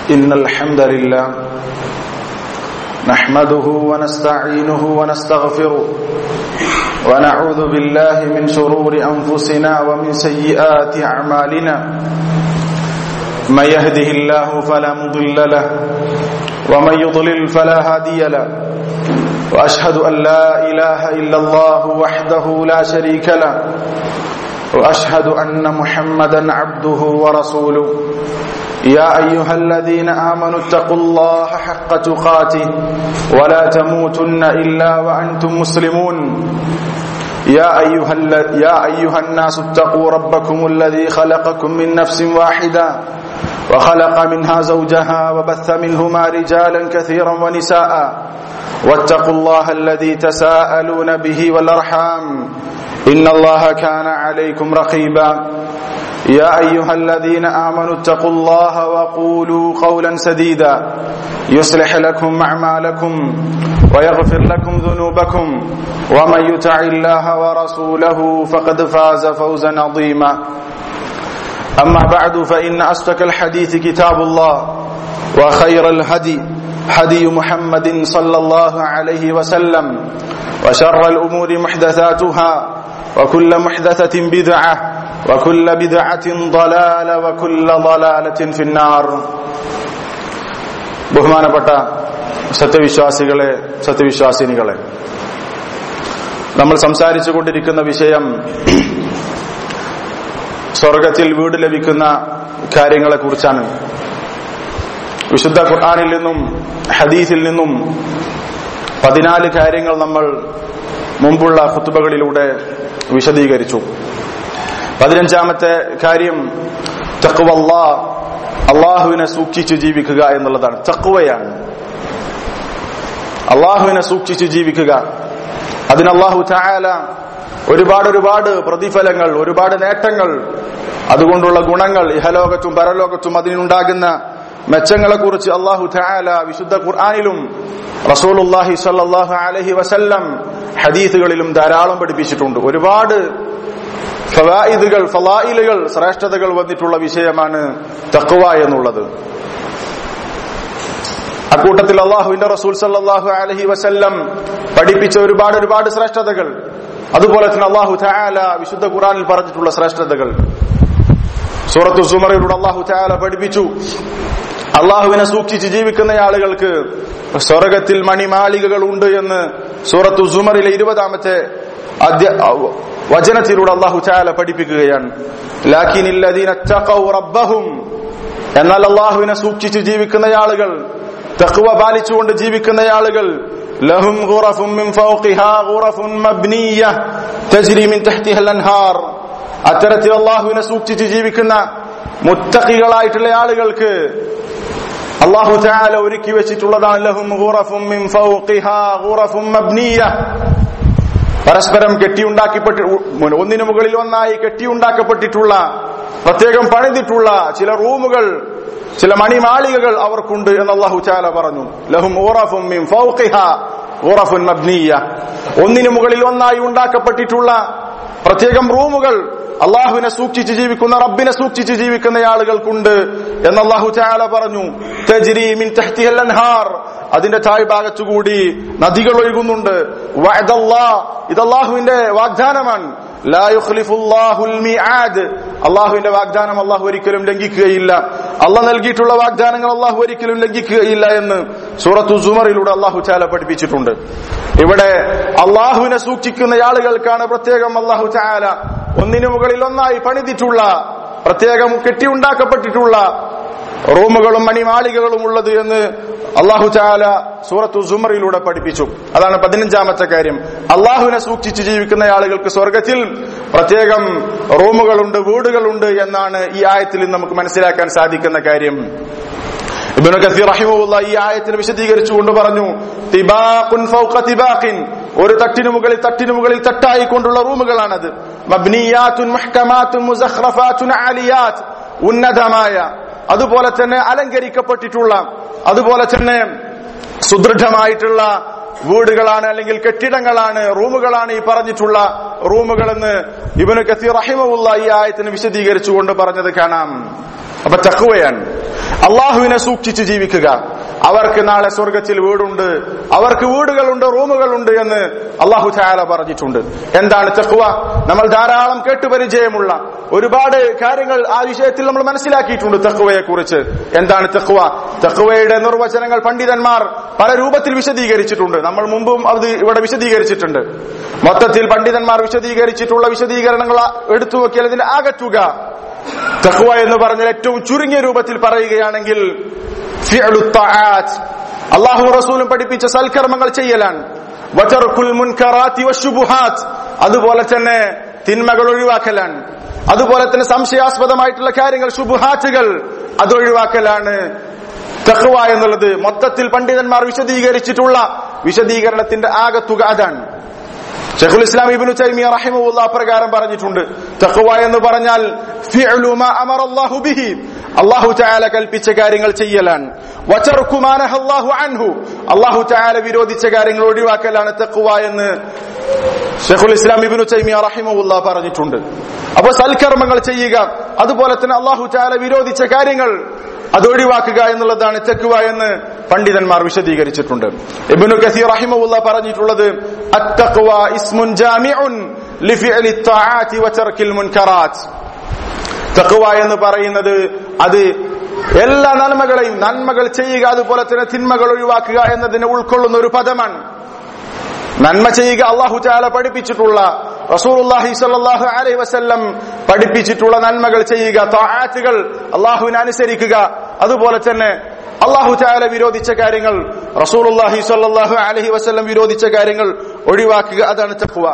إن الحمد لله نحمده ونستعينه ونستغفره ونعوذ بالله من شرور أنفسنا ومن سيئات أعمالنا من يهده الله فلا مضل له ومن يضلل فلا هادي له وأشهد أن لا إله إلا الله وحده لا شريك له واشهد ان محمدا عبده ورسوله يا ايها الذين امنوا اتقوا الله حق تقاته ولا تموتن الا وانتم مسلمون يا ايها يا ايها الناس اتقوا ربكم الذي خلقكم من نفس واحده وخلق منها زوجها وبث منهما رجالا كثيرا ونساء واتقوا الله الذي تساءلون به والارحام إن الله كان عليكم رقيبا يا أيها الذين آمنوا اتقوا الله وقولوا قولا سديدا يصلح لكم أعمالكم ويغفر لكم ذنوبكم ومن يطع الله ورسوله فقد فاز فوزا عظيما أما بعد فإن أصدق الحديث كتاب الله وخير الهدي هدي محمد صلى الله عليه وسلم وشر الأمور محدثاتها وكل محدثة بدعة وكل بدعة ضلالة وكل ضلالة في النار ബഹുമാനപ്പെട്ട സത്യവിശ്വാസികളെ സത്യവിശ്വാസിനികളെ നമ്മൾ സംസാരിച്ചു കൊണ്ടിരിക്കുന്ന വിഷയം സ്വർഗത്തിൽ വീട് ലഭിക്കുന്ന കാര്യങ്ങളെ കുറിച്ചാണ് വിശുദ്ധ ഖുർആാനിൽ നിന്നും ഹദീസിൽ നിന്നും പതിനാല് കാര്യങ്ങൾ നമ്മൾ മുമ്പുള്ള ഖുത്തുബകളിലൂടെ വിശദീകരിച്ചു പതിനഞ്ചാമത്തെ കാര്യം തക്കുവല്ല അള്ളാഹുവിനെ സൂക്ഷിച്ചു ജീവിക്കുക എന്നുള്ളതാണ് തക്കുവയാണ് അള്ളാഹുവിനെ സൂക്ഷിച്ചു ജീവിക്കുക അതിന് അള്ളാഹു ചായാല ഒരുപാട് ഒരുപാട് പ്രതിഫലങ്ങൾ ഒരുപാട് നേട്ടങ്ങൾ അതുകൊണ്ടുള്ള ഗുണങ്ങൾ ഇഹലോകത്തും പരലോകത്തും അതിനുണ്ടാകുന്ന മെച്ചങ്ങളെ കുറിച്ച് അള്ളാഹു ചായാല വിശുദ്ധ ഖുർആാനിലും റസൂലുല്ലാഹി സല്ലാഹു അലഹി വസല്ലം ഹദീസുകളിലും ധാരാളം പഠിപ്പിച്ചിട്ടുണ്ട് ഒരുപാട് ഫലായിദുകൾ ഫലായിലുകൾ ശ്രേഷ്ഠതകൾ വന്നിട്ടുള്ള വിഷയമാണ് തക്വ എന്നുള്ളത് അക്കൂട്ടത്തിൽ അള്ളാഹുവിന്റെ റസൂൽ സല്ലാഹു അലഹി വസല്ലം പഠിപ്പിച്ച ഒരുപാട് ഒരുപാട് ശ്രേഷ്ഠതകൾ അതുപോലെ തന്നെ അള്ളാഹു ചായാല വിശുദ്ധ ഖുറാനിൽ പറഞ്ഞിട്ടുള്ള ശ്രേഷ്ഠതകൾ സൂറത്തു സുമറയിലൂടെ അള്ളാഹു ചായാല പഠിപ്പിച്ചു അള്ളാഹുവിനെ സൂക്ഷിച്ച് ജീവിക്കുന്ന ആളുകൾക്ക് സ്വർഗത്തിൽ മണിമാളികകൾ ഉണ്ട് എന്ന് സൂറത്തു സുമറിലെ ഇരുപതാമത്തെ വചനത്തിലൂടെ അള്ളാഹു ചായാല പഠിപ്പിക്കുകയാണ് എന്നാൽ അള്ളാഹുവിനെ സൂക്ഷിച്ച് ജീവിക്കുന്ന ആളുകൾ തഖ്വ പാലിച്ചുകൊണ്ട് ജീവിക്കുന്ന ആളുകൾ ലഹും ഖുറഫും മിൻ ഫൗഖിഹാ ഖുറഫുൻ മബ്നിയ തജ്രി മിൻ തഹ്തിഹ അൻഹാർ അത്തരത്തിൽ അള്ളാഹുവിനെ സൂക്ഷിച്ച് ജീവിക്കുന്ന മുത്തഖികളായിട്ടുള്ള ആളുകൾക്ക് അള്ളാഹു തആല ഒരുക്കി വെച്ചിട്ടുള്ളതാണ് ലഹും ഖുറഫും മിൻ ഫൗഖിഹാ ഖുറഫും മബ്നിയ പരസ്പരം കെട്ടിയുണ്ടാക്കിപ്പെട്ടി ഒന്നിനു മുകളിൽ ഒന്നായി കെട്ടിയുണ്ടാക്കപ്പെട്ടിട്ടുള്ള പ്രത്യേകം പണിതിട്ടുള്ള ചില റൂമുകൾ ചില മണിമാളികകൾ അവർക്കുണ്ട് എന്ന് അള്ളാഹു ചാല പറഞ്ഞു ലഹും ഊറഫും മിൻ ഫൗഖിഹ ഊറഫുൻ മബ്നിയ ഒന്നിനു മുകളിൽ ഒന്നായി ഉണ്ടാക്കപ്പെട്ടിട്ടുള്ള പ്രത്യേകം റൂമുകൾ അള്ളാഹുവിനെ സൂക്ഷിച്ച് ജീവിക്കുന്ന റബ്ബിനെ സൂക്ഷിച്ച് ജീവിക്കുന്ന ആളുകൾക്കുണ്ട് എന്ന് അള്ളാഹു ചാല പറഞ്ഞു തജ്രി മിൻ തഹ്തിഹൽ അൻഹാർ അതിന്റെ താഴ്ഭാഗത്തുകൂടി നദികൾ ഒഴുകുന്നുണ്ട് ഇത് അള്ളാഹുവിന്റെ വാഗ്ദാനമാണ് അള്ളാഹുവിന്റെ വാഗ്ദാനം അള്ളാഹു ഒരിക്കലും ലംഘിക്കുകയില്ല അള്ളാഹ് നൽകിയിട്ടുള്ള വാഗ്ദാനങ്ങൾ അള്ളാഹു ഒരിക്കലും ലംഘിക്കുകയില്ല എന്ന് സൂറത്തു സുമറിലൂടെ അള്ളാഹു ചാല പഠിപ്പിച്ചിട്ടുണ്ട് ഇവിടെ അള്ളാഹുവിനെ സൂക്ഷിക്കുന്ന ആളുകൾക്കാണ് പ്രത്യേകം അള്ളാഹു ചാല ഒന്നിനു മുകളിൽ ഒന്നായി പണിതിട്ടുള്ള പ്രത്യേകം കെട്ടിയുണ്ടാക്കപ്പെട്ടിട്ടുള്ള റൂമുകളും മണിമാളികകളും ഉള്ളത് എന്ന് അള്ളാഹു ചാല സൂറത്തു സുമറിലൂടെ പഠിപ്പിച്ചു അതാണ് പതിനഞ്ചാമത്തെ കാര്യം അള്ളാഹുവിനെ സൂക്ഷിച്ച് ജീവിക്കുന്ന ആളുകൾക്ക് സ്വർഗത്തിൽ പ്രത്യേകം റൂമുകളുണ്ട് വീടുകളുണ്ട് എന്നാണ് ഈ ആയത്തിൽ നമുക്ക് മനസ്സിലാക്കാൻ സാധിക്കുന്ന കാര്യം ഇബ്നു കസീർ റഹിമഹുള്ള ഈ ആയത്തിന് വിശദീകരിച്ചുകൊണ്ട് പറഞ്ഞു തിബാഖുൻ ഫൗഖ തിബാഖിൻ ഒരു തട്ടിനു മുകളിൽ തട്ടിനു മുകളിൽ തട്ടായി കൊണ്ടുള്ള റൂമുകളാണത് മബ്നിയാത്തുൻ മുഹ്കമാത്തുൻ മുസഖ്റഫാത്തുൻ ആലിയാത്ത് ഉന്നതമായ അതുപോലെ തന്നെ അലങ്കരിക്കപ്പെട്ടിട്ടുള്ള അതുപോലെ തന്നെ സുദൃഢമായിട്ടുള്ള വീടുകളാണ് അല്ലെങ്കിൽ കെട്ടിടങ്ങളാണ് റൂമുകളാണ് ഈ പറഞ്ഞിട്ടുള്ള റൂമുകളെന്ന് ഇബനു കസീർ റഹിമുള്ള ഈ ആയത്തിന് വിശദീകരിച്ചുകൊണ്ട് പറഞ്ഞത് കാണാം അപ്പൊ തക്കുവയാണ് അള്ളാഹുവിനെ സൂക്ഷിച്ച് ജീവിക്കുക അവർക്ക് നാളെ സ്വർഗത്തിൽ വീടുണ്ട് അവർക്ക് വീടുകളുണ്ട് റൂമുകളുണ്ട് എന്ന് അള്ളാഹു ചായാല പറഞ്ഞിട്ടുണ്ട് എന്താണ് തക്കുവ നമ്മൾ ധാരാളം കേട്ടുപരിചയമുള്ള ഒരുപാട് കാര്യങ്ങൾ ആ വിഷയത്തിൽ നമ്മൾ മനസ്സിലാക്കിയിട്ടുണ്ട് തക്കുവയെ കുറിച്ച് എന്താണ് തക്കുവ തക്കുവയുടെ നിർവചനങ്ങൾ പണ്ഡിതന്മാർ പല രൂപത്തിൽ വിശദീകരിച്ചിട്ടുണ്ട് നമ്മൾ മുമ്പും അത് ഇവിടെ വിശദീകരിച്ചിട്ടുണ്ട് മൊത്തത്തിൽ പണ്ഡിതന്മാർ വിശദീകരിച്ചിട്ടുള്ള വിശദീകരണങ്ങൾ എടുത്തു നോക്കിയാൽ ഇതിന്റെ ആകറ്റുക തഖ്വ എന്ന് പറഞ്ഞാൽ ഏറ്റവും ചുരുങ്ങിയ രൂപത്തിൽ പറയുകയാണെങ്കിൽ ഫിഅലു ത്വആത്ത്. അള്ളാഹു റസൂലും പഠിപ്പിച്ച സൽക്കർമ്മങ്ങൾ ചെയ്യലാണ് വതർക്കുൽ മുൻകറാത്തി വശുബുഹാത്ത് അതുപോലെ തന്നെ തിന്മകൾ ഒഴിവാക്കലാണ് അതുപോലെ തന്നെ സംശയാസ്പദമായിട്ടുള്ള കാര്യങ്ങൾ ശുബുഹാറ്റുകൾ അത് ഒഴിവാക്കലാണ് തഖ്വ എന്നുള്ളത് മൊത്തത്തിൽ പണ്ഡിതന്മാർ വിശദീകരിച്ചിട്ടുള്ള വിശദീകരണത്തിന്റെ ആകത്തുക അതാണ് ഷെഖുൽ ഇസ്ലാം ഇബ്നു തൈമിയ റഹിമഹുല്ല പ്രകാരം പറഞ്ഞിട്ടുണ്ട് തഖ്വ എന്ന് പറഞ്ഞാൽ ഫിഅലു മാ അമറല്ലാഹു ബിഹി അല്ലാഹു തആല കൽപ്പിച്ച കാര്യങ്ങൾ ചെയ്യലാണ് വതർക്കു മാ നഹല്ലാഹു അൻഹു അല്ലാഹു തആല വിരോധിച്ച കാര്യങ്ങൾ ഒഴിവാക്കലാണ് തഖ്വ എന്ന് ഷെഖുൽ ഇസ്ലാം ഇബ്നു തൈമിയ റഹിമഹുല്ല പറഞ്ഞിട്ടുണ്ട് അപ്പോൾ സൽക്കർമ്മങ്ങൾ ചെയ്യുക അതുപോലെ തന്നെ അല്ലാഹു തആല വിരോധിച്ച കാര്യങ്ങൾ അത് ഒഴിവാക്കുക എന്നുള്ളതാണ് തെക്കുവ എന്ന് പണ്ഡിതന്മാർ വിശദീകരിച്ചിട്ടുണ്ട് ഇബ്നു കസീർ റഹിമഹുല്ല പറഞ്ഞിട്ടുള്ളത് അത്തഖ്വ ഇസ്മുൻ ജാമിഉൻ ലിഫിഅലി ത്വആത്തി വതർക്കിൽ മുൻകറാത്ത് തഖ്വ എന്ന് പറയുന്നത് അത് എല്ലാ നന്മകളെയും നന്മകൾ ചെയ്യുക അതുപോലെ തന്നെ തിന്മകൾ ഒഴിവാക്കുക എന്നതിനെ ഉൾക്കൊള്ളുന്ന ഒരു പദമാണ് നന്മ ചെയ്യുക അള്ളാഹു ചാല പഠിപ്പിച്ചിട്ടുള്ള റസൂലുള്ളാഹി സ്വല്ലല്ലാഹു അലൈഹി വസല്ലം പഠിപ്പിച്ചിട്ടുള്ള നന്മകൾ ചെയ്യുക ത്വആത്തുകൾ അള്ളാഹുവിനെ അനുസരിക്കുക അതുപോലെ തന്നെ അള്ളാഹു ചാല വിരോധിച്ച കാര്യങ്ങൾ റസൂലുള്ളാഹി സ്വല്ലല്ലാഹു അലൈഹി വസല്ലം വിരോധിച്ച കാര്യങ്ങൾ ഒഴിവാക്കുക അതാണ് തഖ്വ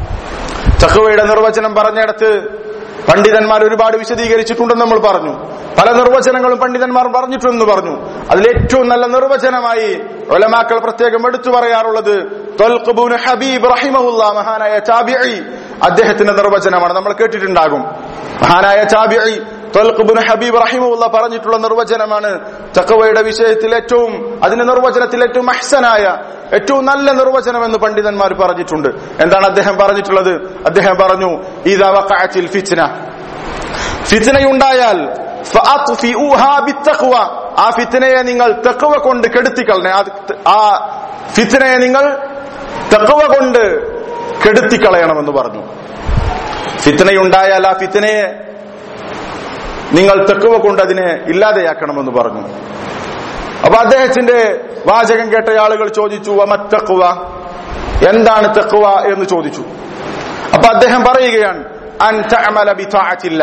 തഖ്വയുടെ നിർവചനം പറഞ്ഞിടത്ത് പണ്ഡിതന്മാർ ഒരുപാട് വിശദീകരിച്ചിട്ടുണ്ടെന്ന് നമ്മൾ പറഞ്ഞു പല നിർവചനങ്ങളും പണ്ഡിതന്മാർ പറഞ്ഞിട്ടുണ്ടെന്ന് പറഞ്ഞു അതിലേറ്റവും നല്ല നിർവചനമായി ഒലമാക്കൾ പ്രത്യേകം എടുത്തു പറയാറുള്ളത് ത്വൽഖുബൂൻ ഹബീബ് റഹിമഹുല്ല മഹാനായ ചാബിഇ അദ്ദേഹത്തിന്റെ നിർവചനമാണ് നമ്മൾ കേട്ടിട്ടുണ്ടാകും മഹാനായ ചാബിഇ ത്വൽഖുബുൻ ഹബീബ് റഹിമുള്ള പറഞ്ഞിട്ടുള്ള നിർവചനമാണ് തക്കവയുടെ വിഷയത്തിൽ ഏറ്റവും അതിന്റെ നിർവചനത്തിൽ ഏറ്റവും അഹ്സനായ ഏറ്റവും നല്ല നിർവചനം എന്ന് പണ്ഡിതന്മാർ പറഞ്ഞിട്ടുണ്ട് എന്താണ് അദ്ദേഹം പറഞ്ഞിട്ടുള്ളത് അദ്ദേഹം പറഞ്ഞു ഇതാ വഖഅത്തിൽ ഫിത്ന ഫിത്നയുണ്ടായാൽ ഫഅത്ഫിഊഹാ ബിത്തഖ്വ ആ ഫിത്നയെ നിങ്ങൾ തഖ്വ കൊണ്ട് കെടുത്തിക്കളണേ ആ- ആ ഫിത്നയെ നിങ്ങൾ തഖ്വ കൊണ്ട് കെടുത്തിക്കളയണമെന്ന് പറഞ്ഞു ഫിത്നയുണ്ടായാൽ ആ ഫിത്നയെ നിങ്ങൾ തെക്കുവ കൊണ്ട് അതിനെ ഇല്ലാതെയാക്കണമെന്ന് പറഞ്ഞു അപ്പൊ അദ്ദേഹത്തിന്റെ വാചകം കേട്ട ആളുകൾ ചോദിച്ചു അമത്തക്കുവ എന്താണ് തെക്കുവ എന്ന് ചോദിച്ചു അപ്പൊ അദ്ദേഹം പറയുകയാണ് അൻ തഅമല ബിതാഅത്തില്ല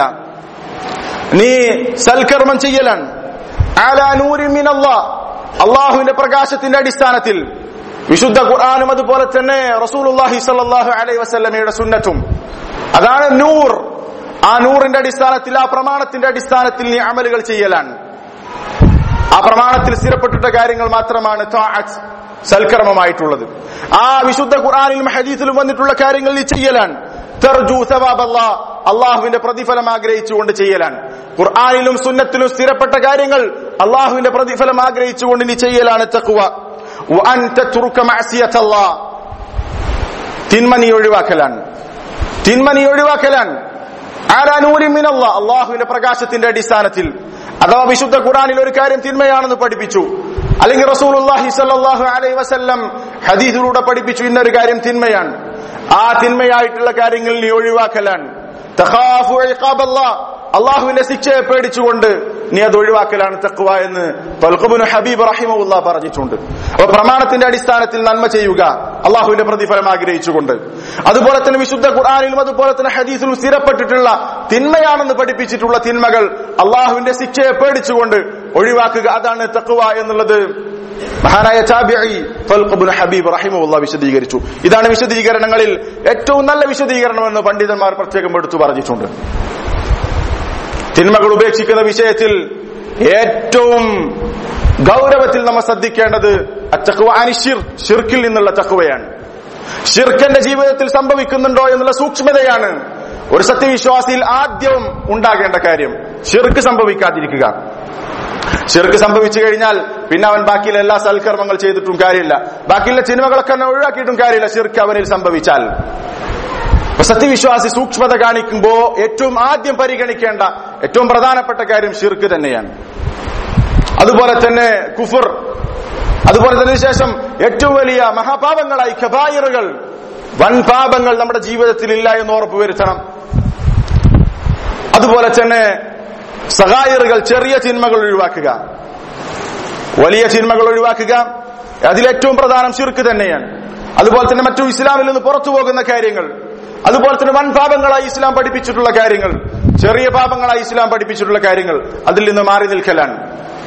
നീ സൽക്കർമ്മം ചെയ്യലാണ് അലാ നൂരി മിനല്ലാഹ് അള്ളാഹുവിന്റെ പ്രകാശത്തിന്റെ അടിസ്ഥാനത്തിൽ വിശുദ്ധ ഖുർആാനും അതുപോലെ തന്നെ റസൂലുള്ളാഹി സ്വല്ലല്ലാഹു അലൈഹി വസല്ലമയുടെ സുന്നത്തും അതാണ് നൂർ ആ നൂറിന്റെ അടിസ്ഥാനത്തിൽ ആ പ്രമാണത്തിന്റെ അടിസ്ഥാനത്തിൽ നീ അമലുകൾ ചെയ്യലാണ് ആ പ്രമാണത്തിൽ സ്ഥിരപ്പെട്ടിട്ട കാര്യങ്ങൾ മാത്രമാണ് താഅത്ത് സൽക്കർമ്മമായിട്ടുള്ളത് ആ വിശുദ്ധ ഖുർആാനിലും ഹദീസിലും വന്നിട്ടുള്ള കാര്യങ്ങൾ നീ ചെയ്യലാണ് തെർജു സവാബല്ലാ അള്ളാഹുവിന്റെ പ്രതിഫലം ആഗ്രഹിച്ചുകൊണ്ട് ചെയ്യലാണ് ഖുർആാനിലും സുന്നത്തിലും സ്ഥിരപ്പെട്ട കാര്യങ്ങൾ അള്ളാഹുവിന്റെ പ്രതിഫലം ആഗ്രഹിച്ചുകൊണ്ട് നീ ചെയ്യലാണ് തഖ്വ വഅൻ തത്റുക മഅസിയത്തല്ലാ തിന്മ നീ ഒഴിവാക്കലാണ് തിന്മ നീ ഒഴിവാക്കലാണ് ആരാ നൂരി മിനല്ലാ അള്ളാഹുവിന്റെ പ്രകാശത്തിന്റെ അടിസ്ഥാനത്തിൽ അഥവാ വിശുദ്ധ ഖുറാനിൽ ഒരു കാര്യം തിന്മയാണെന്ന് പഠിപ്പിച്ചു അല്ലെങ്കിൽ റസൂലുള്ളാഹി സ്വല്ലല്ലാഹു അലൈഹി വസല്ലം ഹദീസിലൂടെ പഠിപ്പിച്ചു ഇന്നൊരു കാര്യം തിന്മയാണ് ആ തിന്മയായിട്ടുള്ള കാര്യങ്ങൾ നീ ഒഴിവാക്കലാണ് തഖാഫു ഇഖാബല്ലാഹ് അള്ളാഹുവിന്റെ ശിക്ഷയെ പേടിച്ചുകൊണ്ട് നീ അത് ഒഴിവാക്കലാണ് തക്വ എന്ന് തൊൽഖുബുന് ഹബീബ് റഹിമുല്ല പറഞ്ഞിട്ടുണ്ട് അപ്പൊ പ്രമാണത്തിന്റെ അടിസ്ഥാനത്തിൽ നന്മ ചെയ്യുക അള്ളാഹുവിന്റെ പ്രതിഫലം ആഗ്രഹിച്ചുകൊണ്ട് അതുപോലെ തന്നെ വിശുദ്ധ ഖുർആാനിലും അതുപോലെ തന്നെ ഹദീസിലും സ്ഥിരപ്പെട്ടിട്ടുള്ള തിന്മയാണെന്ന് പഠിപ്പിച്ചിട്ടുള്ള തിന്മകൾ അള്ളാഹുവിന്റെ ശിക്ഷയെ പേടിച്ചുകൊണ്ട് ഒഴിവാക്കുക അതാണ് തക്വ എന്നുള്ളത് മഹാനായ ചാബിഇ ത്വൽഖുബ്നു ഹബീബ് റഹിമുള്ള വിശദീകരിച്ചു ഇതാണ് വിശദീകരണങ്ങളിൽ ഏറ്റവും നല്ല വിശദീകരണം എന്ന് പണ്ഡിതന്മാർ പ്രത്യേകം എടുത്തു പറഞ്ഞിട്ടുണ്ട് തിന്മകൾ ഉപേക്ഷിക്കുന്ന വിഷയത്തിൽ ഏറ്റവും ഗൗരവത്തിൽ നമ്മൾ ശ്രദ്ധിക്കേണ്ടത് അച്ചക്കുവാനിഷിർ ഷിർക്കിൽ നിന്നുള്ള ചക്കുവയാണ് ഷിർക്കന്റെ ജീവിതത്തിൽ സംഭവിക്കുന്നുണ്ടോ എന്നുള്ള സൂക്ഷ്മതയാണ് ഒരു സത്യവിശ്വാസിയിൽ ആദ്യം ഉണ്ടാകേണ്ട കാര്യം ഷിർക്ക് സംഭവിക്കാതിരിക്കുക ഷിർക്ക് സംഭവിച്ചു കഴിഞ്ഞാൽ പിന്നെ അവൻ ബാക്കിയുള്ള എല്ലാ സൽക്കർമ്മങ്ങൾ ചെയ്തിട്ടും കാര്യമില്ല ബാക്കിയുള്ള ചിന്മകളൊക്കെ അവൻ ഒഴിവാക്കിയിട്ടും കാര്യമില്ല ഷിർക്ക് അവനിൽ സംഭവിച്ചാൽ അപ്പൊ സത്യവിശ്വാസി സൂക്ഷ്മത കാണിക്കുമ്പോ ഏറ്റവും ആദ്യം പരിഗണിക്കേണ്ട ഏറ്റവും പ്രധാനപ്പെട്ട കാര്യം ഷിർക്ക് തന്നെയാണ് അതുപോലെ തന്നെ കുഫർ അതുപോലെ തന്നെ ശേഷം ഏറ്റവും വലിയ മഹാപാപങ്ങളായി കബായിറുകൾ വൻ പാപങ്ങൾ നമ്മുടെ ജീവിതത്തിൽ ഇല്ല എന്ന് ഉറപ്പുവരുത്തണം അതുപോലെ തന്നെ സഹായറുകൾ ചെറിയ തിന്മകൾ ഒഴിവാക്കുക വലിയ തിന്മകൾ ഒഴിവാക്കുക അതിലേറ്റവും പ്രധാനം ശിർക്ക് തന്നെയാണ് അതുപോലെ തന്നെ മറ്റു ഇസ്ലാമിൽ നിന്ന് പുറത്തു പോകുന്ന കാര്യങ്ങൾ അതുപോലെ തന്നെ വൻ പാപങ്ങളായി ഇസ്ലാം പഠിപ്പിച്ചിട്ടുള്ള കാര്യങ്ങൾ ചെറിയ പാപങ്ങളായി ഇസ്ലാം പഠിപ്പിച്ചിട്ടുള്ള കാര്യങ്ങൾ അതിൽ നിന്ന് മാറി നിൽക്കലാണ്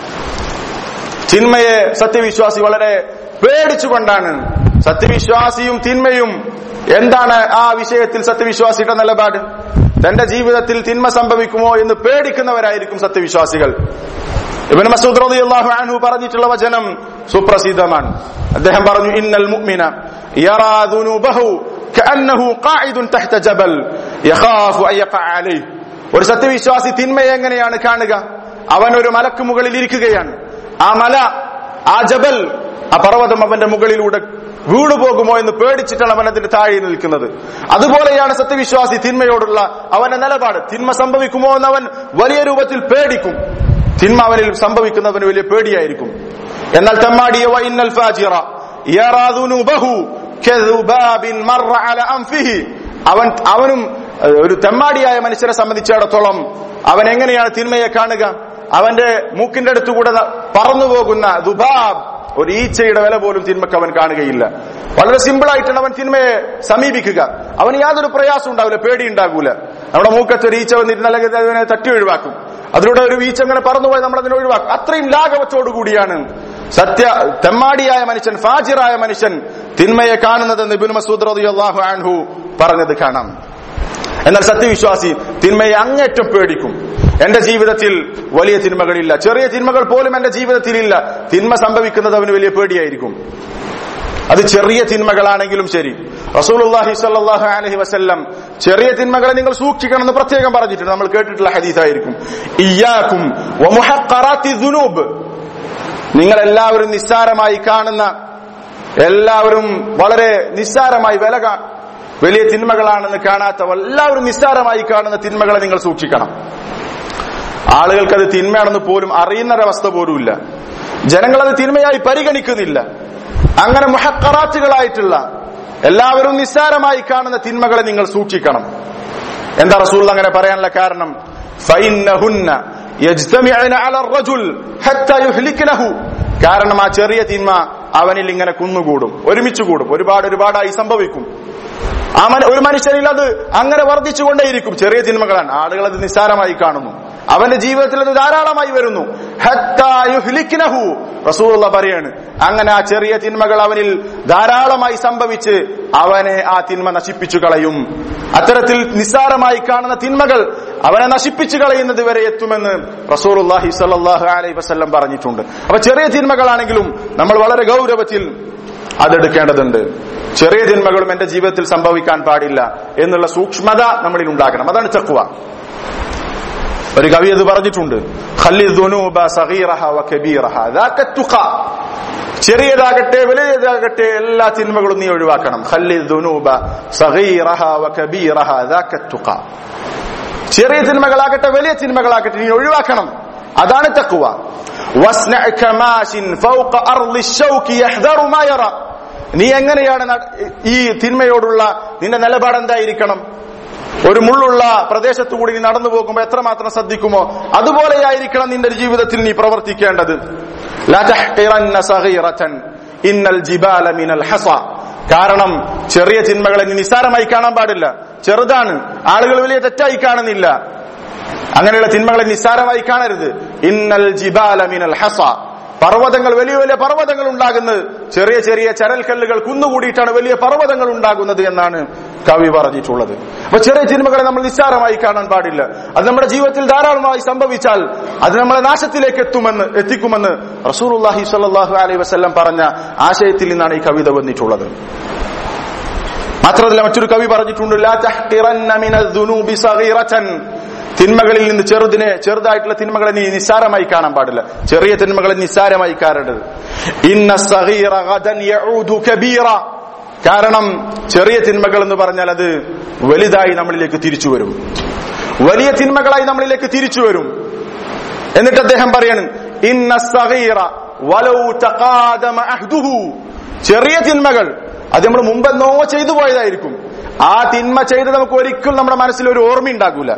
തിന്മയെ സത്യവിശ്വാസി വളരെ പേടിച്ചുകൊണ്ടാണ് സത്യവിശ്വാസിയും തിന്മയും എന്താണ് ആ വിഷയത്തിൽ സത്യവിശ്വാസിയുടെ നിലപാട് തന്റെ ജീവിതത്തിൽ തിന്മ സംഭവിക്കുമോ എന്ന് പേടിക്കുന്നവരായിരിക്കും സത്യവിശ്വാസികൾ ഇബൻ മസൂദ് റളിയല്ലാഹു അൻഹു പറഞ്ഞിട്ടുള്ള വചനം സുപ്രസിദ്ധമാണ് അദ്ദേഹം പറഞ്ഞു ഇന്നൽ മുഅ്മിന യറാ ദുനൂബഹു കഅന്നഹു ഖാഇദുൻ തഹ്ത ജബൽ യഖാഫു അൻ യഖഅ അലൈഹി ഒരു സത്യവിശ്വാസി തിന്മയെ എങ്ങനെയാണ് കാണുക അവൻ ഒരു മലക്ക് മുകളിൽ ഇരിക്കുകയാണ് ആ മല ആ ജബൽ ആ പർവ്വതം അവന്റെ മുകളിലൂടെ വീണു പോകുമോ എന്ന് പേടിച്ചിട്ടാണ് അവൻ അതിന്റെ താഴെ നിൽക്കുന്നത് അതുപോലെയാണ് സത്യവിശ്വാസി തിന്മയോടുള്ള അവന്റെ നിലപാട് തിന്മ സംഭവിക്കുമോ എന്ന് അവൻ വലിയ രൂപത്തിൽ പേടിക്കും തിന്മ അവനിൽ സംഭവിക്കുന്നവന് വലിയ പേടിയായിരിക്കും എന്നാൽ തെമ്മാടിയ വൈന്നൽ ഫാജിറ യറാ ദുനൂബഹു കദുബാബിൻ മറ അല അൻഫിഹി അവൻ അവനും ഏഹ്, ഒരു തെമ്മാടിയായ മനുഷ്യരെ സംബന്ധിച്ചിടത്തോളം അവൻ എങ്ങനെയാണ് തിന്മയെ കാണുക അവന്റെ മൂക്കിന്റെ അടുത്തുകൂടെ ന- പറന്നു പോകുന്ന ദുബാബ് ഒരു ഈച്ചയുടെ വില പോലും തിന്മക്ക് അവൻ കാണുകയില്ല വളരെ സിമ്പിൾ ആയിട്ടാണ് അവൻ തിന്മയെ സമീപിക്കുക അവന് യാതൊരു പ്രയാസം ഉണ്ടാവില്ല പേടി ഉണ്ടാകൂല നമ്മുടെ മൂക്കത്ത് ഒരു ഈച്ച വന്നിരുന്ന അല്ലെങ്കിൽ അതിനെ തട്ടി ഒഴിവാക്കും അതിലൂടെ ഒരു വീഴ്ച അങ്ങനെ പറന്നുപോയി നമ്മൾ അതിനെ ഒഴിവാക്കും അത്രയും ലാഘവത്തോടുകൂടിയാണ് സത്യ തെമ്മാടിയായ മനുഷ്യൻ ഫാജിറായ മനുഷ്യൻ തിന്മയെ കാണുന്നതെന്ന് ഇബിൻ മസൂദ് റളിയല്ലാഹു അൻഹു പറഞ്ഞത് കാണാം എന്നാൽ സത്യവിശ്വാസി തിന്മയെ അങ്ങേറ്റം പേടിക്കും എന്റെ ജീവിതത്തിൽ വലിയ തിന്മകളില്ല ചെറിയ തിന്മകൾ പോലും എന്റെ ജീവിതത്തിൽ ഇല്ല തിന്മ സംഭവിക്കുന്നത് അവന് വലിയ പേടിയായിരിക്കും അത് ചെറിയ തിന്മകളാണെങ്കിലും ശരി റസൂലുള്ളാഹി സ്വല്ലല്ലാഹു അലൈഹി വസല്ലം ചെറിയ തിന്മകളെ നിങ്ങൾ സൂക്ഷിക്കണം എന്ന് പ്രത്യേകം പറഞ്ഞിട്ടുണ്ട് നമ്മൾ കേട്ടിട്ടുള്ള ഹദീസായിരിക്കും ഇയ്യാക്കും വമുഹഖറാത്തി ദുനൂബ് നിങ്ങൾ എല്ലാവരും നിസ്സാരമായി കാണുന്ന എല്ലാവരും വളരെ നിസ്സാരമായി വില കാ- വലിയ തിന്മകളാണെന്ന് കാണാത്ത എല്ലാവരും നിസ്സാരമായി കാണുന്ന തിന്മകളെ നിങ്ങൾ സൂക്ഷിക്കണം ആളുകൾക്ക് അത് തിന്മയാണെന്ന് പോലും അറിയുന്നൊരവസ്ഥ പോലുമില്ല ജനങ്ങൾ അത് തിന്മയായി പരിഗണിക്കുന്നില്ല അങ്ങനെ മുഹക്കറാറ്റുകളായിട്ടുള്ള എല്ലാവരും നിസ്സാരമായി കാണുന്ന തിന്മകളെ നിങ്ങൾ സൂക്ഷിക്കണം എന്താ റസൂൽ അങ്ങനെ പറയാനുള്ള കാരണം ഫൈന്നഹുന്ന യജ്തമിഅന അല റജുൽ ഹത്ത യുഹ്ലികനഹു കാരണം ആ ചെറിയ തിന്മ അവനിൽ ഇങ്ങനെ കുന്നുകൂടും ഒരുമിച്ച് കൂടും ഒരുപാട് ഒരുപാടായി സംഭവിക്കും ആ മന- ഒരു മനുഷ്യനിൽ അത് അങ്ങനെ വർദ്ധിച്ചുകൊണ്ടേയിരിക്കും ചെറിയ തിന്മകളാണ് ആളുകൾ അത് നിസ്സാരമായി കാണുന്നു അവന്റെ ജീവിതത്തിൽ അത് ധാരാളമായി വരുന്നു ഹത്താ യുഹ്ലിക്നഹു. റസൂലുള്ള പറയാണ് അങ്ങനെ ആ ചെറിയ തിന്മകൾ അവനിൽ ധാരാളമായി സംഭവിച്ച് അവനെ ആ തിന്മ നശിപ്പിച്ചു കളയും അത്തരത്തിൽ നിസ്സാരമായി കാണുന്ന തിന്മകൾ അവനെ നശിപ്പിച്ചു കളയുന്നത് വരെ എത്തുമെന്ന് റസൂലുള്ളാഹി സ്വല്ലല്ലാഹു അലൈഹി വസല്ലം പറഞ്ഞിട്ടുണ്ട് അപ്പൊ ചെറിയ തിന്മകളാണെങ്കിലും നമ്മൾ വളരെ ഗൗരവത്തിൽ അതെടുക്കേണ്ടതുണ്ട് ചെറിയ തിന്മകളും എന്റെ ജീവിതത്തിൽ സംഭവിക്കാൻ പാടില്ല എന്നുള്ള സൂക്ഷ്മത നമ്മളിൽ ഉണ്ടാകണം അതാണ് ചക്കുവ ഒരു കവി അത് പറഞ്ഞിട്ടുണ്ട് ഖല്ലി ദുനൂബ സഗീറഹ വ കബീറഹ ദാക തുഖ ചെറിയതാകട്ടെ വലിയതാകട്ടെ എല്ലാ തിന്മകളും നീ ഒഴിവാക്കണം ഖല്ലി ദുനൂബ സഗീറഹ വ കബീറഹ ദാക തുഖ ചെറിയ തിന്മകളാകട്ടെ വലിയ തിന്മകളാകട്ടെ നീ ഒഴിവാക്കണം അതാണ് തക്കുവ വസ്നഅ കമാശിൻ ഫൗഖ അർളി ശൗകി യഹ്ദറു മാ യറ നീ എങ്ങനെയാണ് നട- ഈ തിന്മയോടുള്ള നിന്റെ നിലപാട് എന്തായിരിക്കണം ഒരു മുള്ളുള്ള പ്രദേശത്തു കൂടി നീ നടന്നു പോകുമ്പോൾ എത്രമാത്രം ശ്രദ്ധിക്കുമോ അതുപോലെയായിരിക്കണം നിന്റെ ജീവിതത്തിൽ നീ പ്രവർത്തിക്കേണ്ടത് ലാ തഹ്ഖിറന്ന സഗീറതൻ ഇന്നൽ ജിബാല മിനൽ ഹസ കാരണം ചെറിയ തിന്മകളെ നീ നിസ്സാരമായി കാണാൻ പാടില്ല ചെറുതാണ് ആളുകൾ വലിയ തെറ്റായി കാണുന്നില്ല അങ്ങനെയുള്ള തിന്മകളെ നിസ്സാരമായി കാണരുത് ഇന്നൽ ജിബാല മിനൽ ഹസ പർവ്വതങ്ങൾ വലിയ വലിയ പർവ്വതങ്ങൾ ഉണ്ടാകുന്നത് ചെറിയ ചെറിയ ചരൽക്കല്ലുകൾ കുന്നുകൂടിയിട്ടാണ് വലിയ പർവ്വതങ്ങൾ ഉണ്ടാകുന്നത് എന്നാണ് കവി പറഞ്ഞിട്ടുള്ളത് അപ്പൊ ചെറിയ തിന്മകളെ നമ്മൾ നിസ്സാരമായി കാണാൻ പാടില്ല അത് നമ്മുടെ ജീവിതത്തിൽ ധാരാളമായി സംഭവിച്ചാൽ അത് നമ്മളെ നാശത്തിലേക്ക് എത്തുമെന്ന് എത്തിക്കുമെന്ന് റസൂലുള്ളാഹി സ്വല്ലല്ലാഹു അലൈഹി വസല്ലം പറഞ്ഞ ആശയത്തിൽ നിന്നാണ് ഈ കവിത വന്നിട്ടുള്ളത് മാത്രമല്ല മറ്റൊരു കവി പറഞ്ഞിട്ടുണ്ട് ലാ തഹ്ഖിറന്ന മിനൽ ദുനൂബി സഗീറതൻ തിന്മകളിൽ നിന്ന് ചെറുതിനെ ചെറുതായിട്ടുള്ള തിന്മകളെ നീ നിസ്സാരമായി കാണാൻ പാടില്ല ചെറിയ തിന്മകളെ നിസ്സാരമായി കാണരുത് ഇന്ന സഗീറ ഗദൻ യഊദു കബീറ കാരണം ചെറിയ തിന്മകൾ എന്ന് പറഞ്ഞാൽ അത് വലുതായി നമ്മളിലേക്ക് തിരിച്ചു വരും വലിയ തിന്മകളായി നമ്മളിലേക്ക് തിരിച്ചു വരും എന്നിട്ട് അദ്ദേഹം പറയാണ് ഇന്ന സഗീറ വലൗ തഖാദമ അഹ്ദുഹു ചെറിയ തിന്മകൾ അത് നമ്മൾ മുമ്പെന്നോ ചെയ്തു പോയതായിരിക്കും ആ തിന്മ ചെയ്ത് നമുക്ക് ഒരിക്കലും നമ്മുടെ മനസ്സിൽ ഒരു ഓർമ്മ ഉണ്ടാകൂല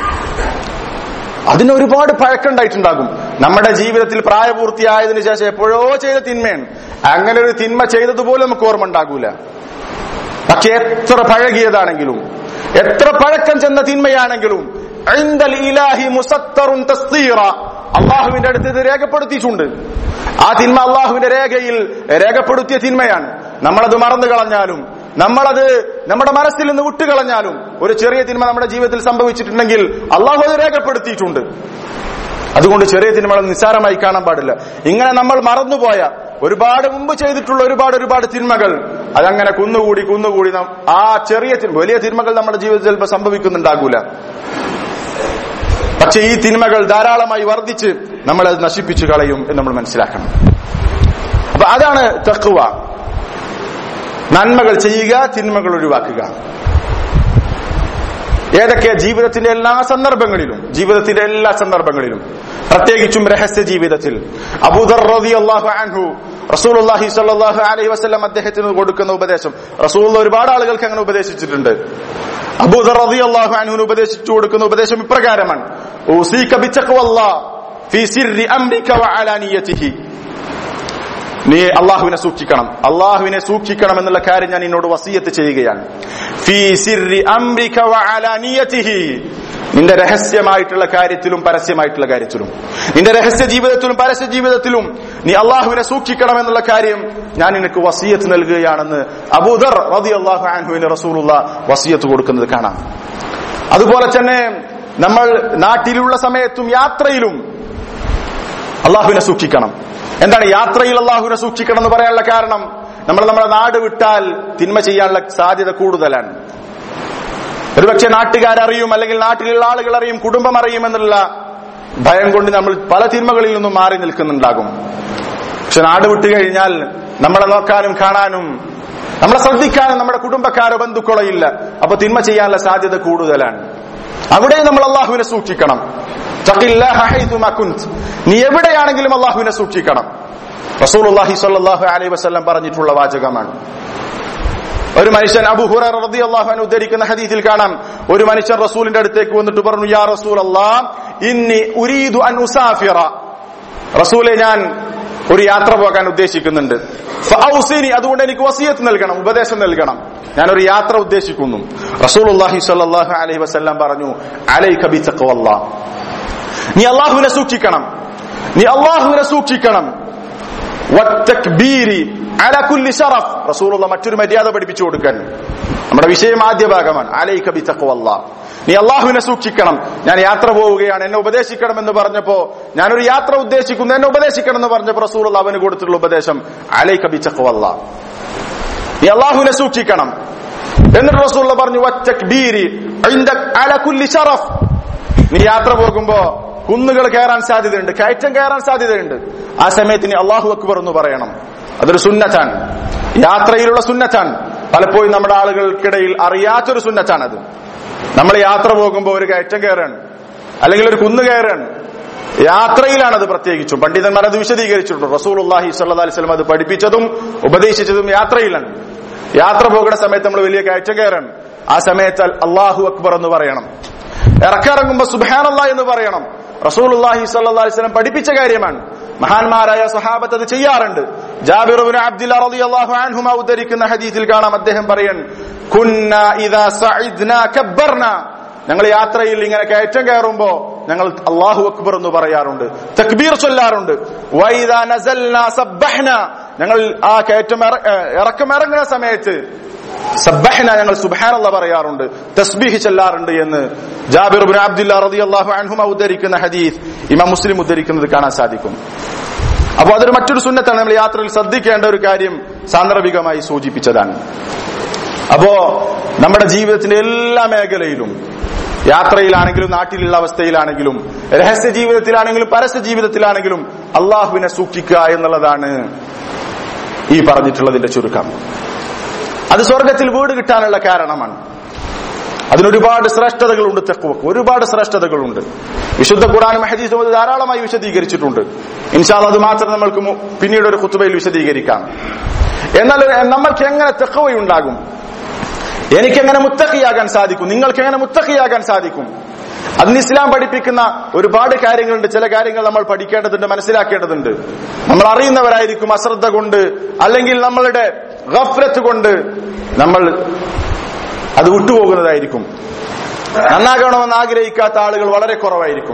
അതിന് ഒരുപാട് പഴക്കമുണ്ടായിട്ടുണ്ടാകും നമ്മുടെ ജീവിതത്തിൽ പ്രായപൂർത്തിയായതിനു ശേഷം എപ്പോഴോ ചെയ്ത തിന്മയാണ് അങ്ങനെ ഒരു തിന്മ ചെയ്തതുപോലെ നമുക്ക് ഓർമ്മ ഉണ്ടാകൂല പക്ഷെ എത്ര പഴകിയതാണെങ്കിലും എത്ര പഴക്കം ചെന്ന തിന്മയാണെങ്കിലും ഐന്ദൽ ഇലാഹി മുസത്തറുൻ തസ്തീറ അള്ളാഹുവിന്റെ അടുത്ത് ഇത് രേഖപ്പെടുത്തിയിട്ടുണ്ട് ആ തിന്മ അള്ളാഹുവിന്റെ രേഖയിൽ രേഖപ്പെടുത്തിയ തിന്മയാണ് നമ്മളത് മറന്നു കളഞ്ഞാലും നമ്മളത് നമ്മുടെ മനസ്സിൽ നിന്ന് വിട്ടുകളഞ്ഞാലും ഒരു ചെറിയ തിന്മ നമ്മുടെ ജീവിതത്തിൽ സംഭവിച്ചിട്ടുണ്ടെങ്കിൽ അള്ളാഹു അത് രേഖപ്പെടുത്തിയിട്ടുണ്ട് അതുകൊണ്ട് ചെറിയ തിന്മകൾ നിസ്സാരമായി കാണാൻ പാടില്ല ഇങ്ങനെ നമ്മൾ മറന്നുപോയ ഒരുപാട് മുമ്പ് ചെയ്തിട്ടുള്ള ഒരുപാട് ഒരുപാട് തിന്മകൾ അതങ്ങനെ കുന്നുകൂടി കുന്നുകൂടി നാം- ആ ചെറിയ തിന്മ വലിയ തിന്മകൾ നമ്മുടെ ജീവിതത്തിൽ ചിലപ്പോൾ സംഭവിക്കുന്നുണ്ടാകൂല പക്ഷെ ഈ തിന്മകൾ ധാരാളമായി വർദ്ധിച്ച് നമ്മൾ അത് നശിപ്പിച്ചു കളയും എന്ന് നമ്മൾ മനസ്സിലാക്കണം അപ്പൊ അതാണ് തക്കുവ നന്മകൾ ചെയ്യുക തിന്മകൾ ഒഴിവാക്കുക ഏതൊക്കെ ജീവിതത്തിന്റെ എല്ലാ സന്ദർഭങ്ങളിലും ജീവിതത്തിന്റെ എല്ലാ സന്ദർഭങ്ങളിലും പ്രത്യേകിച്ചും രഹസ്യ ജീവിതത്തിൽ അബൂദർ റളിയല്ലാഹു അൻഹു റസൂലുള്ളാഹി സ്വല്ലല്ലാഹു അലൈഹി വസല്ലം അദ്ദേഹത്തിന് കൊടുക്കുന്ന ഉപദേശം റസൂൽ ഒരുപാട് ആളുകൾക്ക് അങ്ങനെ ഉപദേശിച്ചിട്ടുണ്ട് അബൂദർ റളിയല്ലാഹു അൻഹുവിന് ഉപദേശിച്ചു കൊടുക്കുന്ന ഉപദേശം ഇപ്രകാരമാണ് ഊസീക ബിത്തഖ്വല്ലാഹ് ഫീ സിർരി അംരിക വഅലാനിയതിഹി നീ അള്ളാഹുവിനെ സൂക്ഷിക്കണം അള്ളാഹുവിനെ സൂക്ഷിക്കണം എന്നുള്ള കാര്യം ഞാൻ നിന്നോട് വസീയത്ത് ചെയ്യുകയാണ് ഫീ സിർരി അംരിക വഅലാനിയതിഹി നിന്റെ രഹസ്യമായിട്ടുള്ള കാര്യത്തിലും പരസ്യമായിട്ടുള്ള കാര്യത്തിലും നിന്റെ രഹസ്യ ജീവിതത്തിലും പരസ്യ ജീവിതത്തിലും നീ അള്ളാഹുവിനെ സൂക്ഷിക്കണം എന്നുള്ള കാര്യം ഞാൻ നിനക്ക് വസീയത്ത് നൽകുകയാണെന്ന് അബൂദർ റളിയല്ലാഹു അൻഹുവിന് റസൂലുള്ള വസീയത്ത് കൊടുക്കുന്നത് കാണാം അതുപോലെ തന്നെ നമ്മൾ നാട്ടിലുള്ള സമയത്തും യാത്രയിലും അള്ളാഹുവിനെ സൂക്ഷിക്കണം എന്താണ് യാത്രയിൽ അള്ളാഹുവിനെ സൂക്ഷിക്കണം എന്ന് പറയാനുള്ള കാരണം നമ്മൾ നമ്മുടെ നാട് വിട്ടാൽ തിന്മ ചെയ്യാനുള്ള സാധ്യത കൂടുതലാണ് ഒരുപക്ഷെ നാട്ടുകാരറിയും അല്ലെങ്കിൽ നാട്ടിലുള്ള ആളുകൾ അറിയും കുടുംബം അറിയും എന്നുള്ള ഭയം കൊണ്ട് നമ്മൾ പല തിന്മകളിൽ നിന്നും മാറി നിൽക്കുന്നുണ്ടാകും പക്ഷെ നാട് വിട്ടു കഴിഞ്ഞാൽ നമ്മളെ നോക്കാനും കാണാനും നമ്മളെ ശ്രദ്ധിക്കാനും നമ്മുടെ കുടുംബക്കാരോ ബന്ധുക്കളോ ഇല്ല അപ്പൊ തിന്മ ചെയ്യാനുള്ള സാധ്യത കൂടുതലാണ് അവിടെ നമ്മൾ അള്ളാഹുവിനെ സൂക്ഷിക്കണം തഖില്ലാഹ ഹൈതുമാ കുൻത്. നീ എവിടെയാണെങ്കിലും അള്ളാഹുവിനെ സൂക്ഷിക്കണം റസൂലുള്ളാഹി സ്വല്ലല്ലാഹു അലൈഹി വസല്ലം പറഞ്ഞിട്ടുള്ള വാചകമാണ് ഒരു മനുഷ്യൻ അബു ഹുറൈറ റളിയല്ലാഹു അൻഹു ഉദ്ധരിക്കുന്ന ഹദീസിൽ കാണാം ഒരു മനുഷ്യൻ റസൂലിന്റെ അടുത്തേക്ക് വന്നിട്ട് പറഞ്ഞു യാ റസൂൽ ഇന്നി ഉരീദു അൻ ഉസാഫിറ റസൂലെ ഞാൻ ഒരു യാത്ര പോകാൻ ഉദ്ദേശിക്കുന്നുണ്ട് ഫഔസിനി അതുകൊണ്ട് എനിക്ക് വസിയത്ത് നൽകണം ഉപദേശം നൽകണം ഞാൻ ഒരു യാത്ര ഉദ്ദേശിക്കുന്നു റസൂലുള്ളാഹി സ്വല്ലല്ലാഹു അലൈഹി വസല്ലം പറഞ്ഞു അലൈക ബി തഖ്വല്ലാഹ് നീ അള്ളാഹുവിനെ സൂക്ഷിക്കണം നീ അള്ളാഹുവിനെ സൂക്ഷിക്കണം വത്തക്ബീരി അല കുല്ലി ശറഫ് റസൂലുള്ള മറ്റൊരു മര്യാദ പഠിപ്പിച്ചു കൊടുക്കാൻ നമ്മുടെ വിഷയം ആദ്യ ഭാഗമാണ് അലൈക ബി തഖ്വല്ലാഹ് നീ അള്ളാഹുവിനെ സൂക്ഷിക്കണം ഞാൻ യാത്ര പോവുകയാണ് എന്നെ ഉപദേശിക്കണം എന്ന് പറഞ്ഞപ്പോ ഞാനൊരു യാത്ര ഉദ്ദേശിക്കുന്നു എന്നെ ഉപദേശിക്കണം എന്ന് പറഞ്ഞപ്പോ റസൂലുള്ള അവന് കൊടുത്തിട്ടുള്ള ഉപദേശം അലൈക ബി തഖ്വല്ലാഹ് നീ അള്ളാഹുവിനെ സൂക്ഷിക്കണം എന്നിട്ട് റസൂലുള്ള പറഞ്ഞു വത്തക്ബീരി ഇൻദ അല കുല്ലി ശറഫ് നീ യാത്ര പോകുമ്പോ കുന്നുകൾ കയറാൻ സാധ്യതയുണ്ട് കയറ്റം കയറാൻ സാധ്യതയുണ്ട് ആ സമയത്ത് നീ അള്ളാഹു അക്ബർ എന്ന് പറയണം അതൊരു സുന്നത്താണ് യാത്രയിലുള്ള സുന്നത്താണ് പലപ്പോഴും നമ്മുടെ ആളുകൾക്കിടയിൽ അറിയാത്തൊരു സുന്നത്താണത് നമ്മൾ യാത്ര പോകുമ്പോൾ ഒരു കയറ്റം കയറാണ് അല്ലെങ്കിൽ ഒരു കുന്ന് കയറാണ് യാത്രയിലാണ് അത് പ്രത്യേകിച്ചും പണ്ഡിതന്മാർ അത് വിശദീകരിച്ചിട്ടുണ്ട് റസൂൽ അള്ളാഹി സല്ലാ അലിസ്ലം അത് പഠിപ്പിച്ചതും ഉപദേശിച്ചതും യാത്രയിലാണ് യാത്ര പോകുന്ന സമയത്ത് നമ്മൾ വലിയ കയറ്റം കയറാണ് ആ സമയത്ത് അള്ളാഹു അക്ബർ എന്ന് പറയണം ഇറക്കിറങ്ങുമ്പോ സുബാനല്ല എന്ന് പറയണം റസൂലുള്ളാഹി സ്വല്ലല്ലാഹി അലൈഹി വസല്ലം പഠിപ്പിച്ച കാര്യമാണ് മഹാന്മാരായ സഹാബത്ത് അത് ചെയ്യാറുണ്ട് ജാബിർ ഇബ്നു അബ്ദുല്ല റളിയല്ലാഹു അൻഹുമ ഉദ്ധരിക്കുന്ന ഹദീസിൽ കാണാം അദ്ദേഹം പറയൻ കുന്ന ഇദാ സഇദ്നാ കബ്ബർന ഞങ്ങൾ യാത്രയിൽ ഇങ്ങനെ കയറ്റം കയറുമ്പോ ഞങ്ങൾ അള്ളാഹു അക്ബർ എന്ന് പറയാറുണ്ട് തക്ബീർ ചൊല്ലാറുണ്ട് വൈദാ നസൽനാ സബ്ബഹ്ന ഞങ്ങൾ ആ കയറ്റം ഇറ- ഏ, ഇറക്കം ഇറങ്ങുന്ന സമയത്ത് സബ്ബഹന ഞങ്ങൾ സുബ്ഹാനല്ല പറയാറുണ്ട് തസ്ബീഹ് ചെല്ലാറുണ്ട് എന്ന് ജാബിർ ബിൻ അബ്ദുല്ല റളിയല്ലാഹു അൻഹുമ ഉദ്ധരിക്കുന്ന ഹദീസ് ഇമാം മുസ്ലിം ഉദ്ധരിക്കുന്നത് കാണാൻ സാധിക്കും അപ്പോൾ അതൊരു മറ്റൊരു സുന്നത്താണ് നമ്മൾ യാത്രയിൽ ശ്രദ്ധിക്കേണ്ട ഒരു കാര്യം സാന്ദർഭികമായി സൂചിപ്പിച്ചതാണ് അപ്പോ നമ്മുടെ ജീവിതത്തിന്റെ എല്ലാ മേഖലയിലും യാത്രയിലാണെങ്കിലും നാട്ടിലുള്ള അവസ്ഥയിലാണെങ്കിലും രഹസ്യ ജീവിതത്തിലാണെങ്കിലും പരസ്യ ജീവിതത്തിലാണെങ്കിലും അള്ളാഹുവിനെ സൂക്ഷിക്കുക എന്നുള്ളതാണ് ഈ പറഞ്ഞിട്ടുള്ളതിന്റെ ചുരുക്കം അത് സ്വർഗത്തിൽ വീട് കിട്ടാനുള്ള കാരണമാണ് അതിനൊരുപാട് ശ്രേഷ്ഠതകളുണ്ട് തെക്കുവക്ക് ഒരുപാട് ശ്രേഷ്ഠതകളുണ്ട് വിശുദ്ധ ഖുറാനും ഹദീസും അത് ധാരാളമായി വിശദീകരിച്ചിട്ടുണ്ട് ഇൻഷാല് അത് മാത്രം നമ്മൾക്ക് മു- പിന്നീട് ഒരു കുത്തുബയിൽ വിശദീകരിക്കാം എന്നാൽ നമ്മൾക്ക് എങ്ങനെ തെക്കുവയുണ്ടാകും എനിക്കെങ്ങനെ മുത്തഖിയാകാൻ സാധിക്കും നിങ്ങൾക്ക് എങ്ങനെ മുത്തഖിയാകാൻ സാധിക്കും അതിന് ഇസ്ലാം പഠിപ്പിക്കുന്ന ഒരുപാട് കാര്യങ്ങളുണ്ട് ചില കാര്യങ്ങൾ നമ്മൾ പഠിക്കേണ്ടതുണ്ട് മനസ്സിലാക്കേണ്ടതുണ്ട് നമ്മൾ അറിയുന്നവരായിരിക്കും അശ്രദ്ധ കൊണ്ട് അല്ലെങ്കിൽ നമ്മളുടെ ഗഫ്ലത്ത് കൊണ്ട് നമ്മൾ അത് വിട്ടുപോകുന്നതായിരിക്കും നന്നാകണമെന്ന് ആഗ്രഹിക്കാത്ത ആളുകൾ വളരെ കുറവായിരിക്കും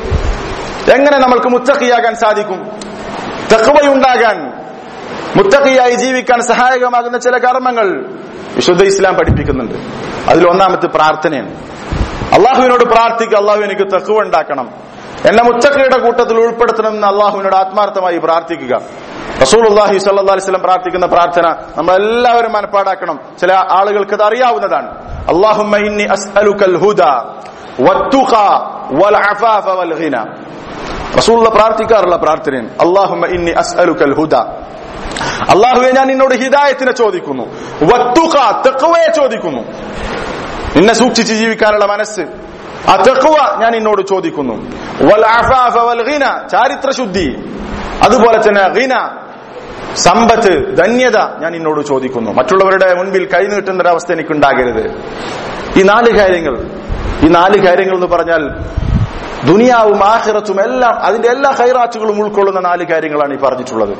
എങ്ങനെ നമ്മൾക്ക് മുത്തഖിയാകാൻ സാധിക്കും തഖ്വയുണ്ടാകാൻ മുത്തഖിയായി ജീവിക്കാൻ സഹായകമാകുന്ന ചില കർമ്മങ്ങൾ വിശുദ്ധ ഇസ്ലാം പഠിപ്പിക്കുന്നുണ്ട് അതിൽ ഒന്നാമത്തെ പ്രാർത്ഥനയാണ് അള്ളാഹുവിനോട് പ്രാർത്ഥിക്കുക അള്ളാഹു എനിക്ക് തഖ്വ ഉണ്ടാക്കണം എന്നെ മുത്തഖയുടെ കൂട്ടത്തിൽ ഉൾപ്പെടുത്തണം എന്ന് അള്ളാഹുവിനോട് ആത്മാർത്ഥമായി പ്രാർത്ഥിക്കുക റസൂൽ അള്ളാഹി സല്ലാ അലിസ്ലം പ്രാർത്ഥിക്കുന്ന പ്രാർത്ഥന നമ്മൾ എല്ലാവരും മനപ്പാടാക്കണം ചില ആളുകൾക്ക് അത് അറിയാവുന്നതാണ് അള്ളാഹുമ്മ ഇന്നി അസ്അലുക്കൽ ഹുദ വത്തുഖ വൽ അഫാഫ വൽ ഹിന റസൂലുള്ള പ്രാർത്ഥിക്കാറുള്ള പ്രാർത്ഥനയാണ് അള്ളാഹുമ്മ ഇന്നി അസ്അലുക്കൽ ഹുദ അള്ളാഹുവെ ഞാൻ നിന്നോട് ഹിദായത്തിനെ ചോദിക്കുന്നു വത്തുഖ തെക്കുവയെ ചോദിക്കുന്നു നിന്നെ സൂക്ഷിച്ച് ജീവിക്കാനുള്ള മനസ്സ് ആ തെക്കുവ ഞാൻ നിന്നോട് ചോദിക്കുന്നു വൽ അഫാഫ വൽ ഹിന ചാരിത്ര ശുദ്ധി അതുപോലെ തന്നെ ഹിന സമ്പത്ത് ധന്യത ഞാൻ നിന്നോട് ചോദിക്കുന്നു മറ്റുള്ളവരുടെ മുൻപിൽ കൈനീട്ടുന്ന ഒരു അവസ്ഥ എനിക്കുണ്ടാകരുത് ഈ നാല് കാര്യങ്ങൾ ഈ നാല് കാര്യങ്ങൾ എന്ന് പറഞ്ഞാൽ ദുനിയാവും ആഖിറത്തും എല്ലാം അതിന്റെ എല്ലാ ഹൈറാറ്റുകളും ഉൾക്കൊള്ളുന്ന നാല് കാര്യങ്ങളാണ് ഈ പറഞ്ഞിട്ടുള്ളത്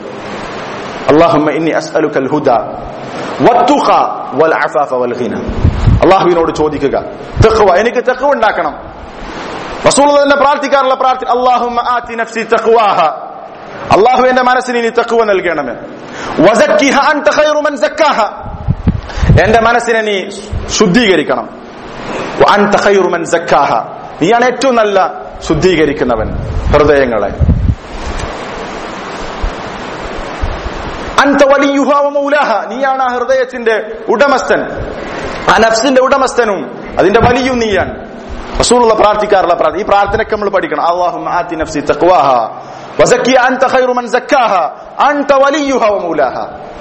اللهم إني أسألك الهدى والتقى والعفاف والغنى അള്ളാഹുവിനോട് ചോദിക്കുക തെക്കുവ എനിക്ക് തെക്കുവ ഉണ്ടാക്കണം റസൂൽ തന്നെ പ്രാർത്ഥിക്കാറുള്ള പ്രാർത്ഥന അള്ളാഹുമ്മ ആതി നഫ്സി തഖ്വാഹ അള്ളാഹു എന്റെ മനസ്സിന് ഇനി തെക്കുവ നൽകണമേ വസക്കിഹ അൻത ഖൈറു മൻ സക്കാഹ എന്റെ മനസ്സിനെ നീ ശുദ്ധീകരിക്കണം അൻത ഖൈറു മൻ സക്കാഹ നീയാണ് ഏറ്റവും നല്ല ശുദ്ധീകരിക്കുന്നവൻ ഹൃദയങ്ങളെ അൻത വലിയുഹ വ മൗലാഹ നീയാണ് ആ ഹൃദയത്തിന്റെ ഉടമസ്ഥൻ ആ നഫ്സിന്റെ ഉടമസ്ഥനും അതിന്റെ വലിയും നീയാണ് റസൂലുള്ള പ്രാർത്ഥിക്കാറുള്ള പ്രാർത്ഥന ഈ പ്രാർത്ഥനയ്ക്ക് നമ്മൾ പഠിക്കണം അല്ലാഹുമ്മ ആതി നഫ്സി തഖ്വാഹ വസക്കിയ അൻത ഖൈറു മൻ സക്കാഹ അൻത വലിയുഹ വ മൗലാഹ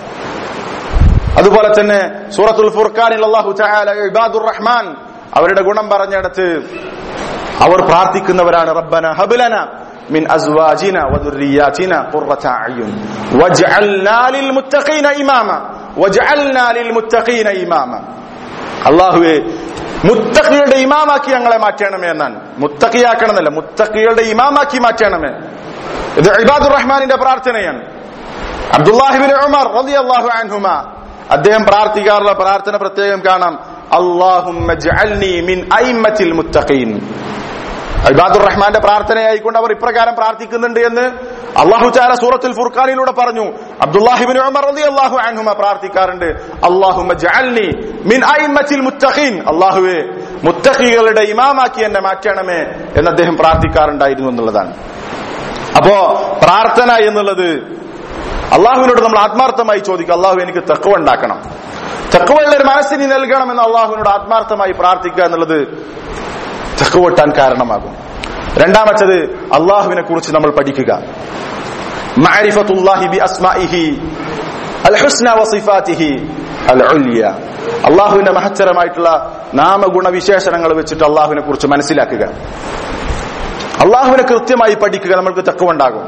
അതുപോലെ തന്നെ സൂറത്തുൽ ഫുർഖാനിൽ അല്ലാഹു തആല ഇബാദുർ റഹ്മാൻ അവരുടെ ഗുണം പറഞ്ഞിടത്ത് അവർ പ്രാർത്ഥിക്കുന്നവരാണ് റബ്ബന ഹബ്ലന من أزواجنا وذرياتنا قرة أعين واجعلنا للمتقين إماما واجعلنا للمتقين إماما അള്ളാഹുവെ മുത്തഖിയുടെ ഇമാമാക്കി ഞങ്ങളെ മാറ്റണമേ എന്നാണ് മുത്തഖിയാക്കണമെന്നല്ല മുത്തഖിയുടെ ഇമാമാക്കി മാറ്റണമേ ഇത് ഇബാദുർ റഹ്മാനിന്റെ പ്രാർത്ഥനയാണ് അബ്ദുല്ലാഹിബിൻ ഉമർ റളിയല്ലാഹു അൻഹുമ അദ്ദേഹം പ്രാർത്ഥിക്കാറുള്ള പ്രാർത്ഥന പ്രത്യേകം കാണാം അല്ലാഹുമ്മ ജഅൽനി മിൻ അയിമ്മത്തിൽ മുത്തഖീൻ ഇബാദുർ റഹ്മാന്റെ പ്രാർത്ഥനയായിക്കൊണ്ട് അവർ ഇപ്രകാരം പ്രാർത്ഥിക്കുന്നുണ്ട് എന്ന് അള്ളാഹു ചാല സൂറത്തുൽ ഫുർഖാനിലൂടെ പറഞ്ഞു അബ്ദുല്ലാഹിബിൻ ഉമർ റളിയല്ലാഹു അൻഹുമ പ്രാർത്ഥിക്കാറുണ്ട് അല്ലാഹുമ്മ ജഅൽനി മിൻ അയിമ്മത്തിൽ മുത്തഖീൻ അല്ലാഹുവേ മുത്തഖികളുടെ ഇമാമാക്കി എന്നെ മാറ്റണമേ എന്ന് അദ്ദേഹം പ്രാർത്ഥിക്കാറുണ്ടായിരുന്നു എന്നുള്ളതാണ് അപ്പോ പ്രാർത്ഥന എന്നുള്ളത് അള്ളാഹുവിനോട് നമ്മൾ ആത്മാർത്ഥമായി ചോദിക്കുക അള്ളാഹു എനിക്ക് തെക്കുവ ഉണ്ടാക്കണം തെക്കുവയുള്ള ഒരു മനസ്സിനി നൽകണമെന്ന് അള്ളാഹുവിനോട് ആത്മാർത്ഥമായി പ്രാർത്ഥിക്കുക എന്നുള്ളത് തെക്കുവട്ടാൻ കാരണമാകും രണ്ടാമത്തത് അള്ളാഹുവിനെ കുറിച്ച് നമ്മൾ പഠിക്കുക മഅരിഫത്തുല്ലാഹി ബി അസ്മാഇഹി അൽ ഹുസ്ന വസിഫാത്തിഹി അൽ ഉല്യ അള്ളാഹുവിന്റെ മഹത്തരമായിട്ടുള്ള നാമഗുണ വിശേഷണങ്ങൾ വെച്ചിട്ട് അള്ളാഹുവിനെ കുറിച്ച് മനസ്സിലാക്കുക അള്ളാഹുവിനെ കൃത്യമായി പഠിക്കുക നമ്മൾക്ക് തെക്കുവുണ്ടാകും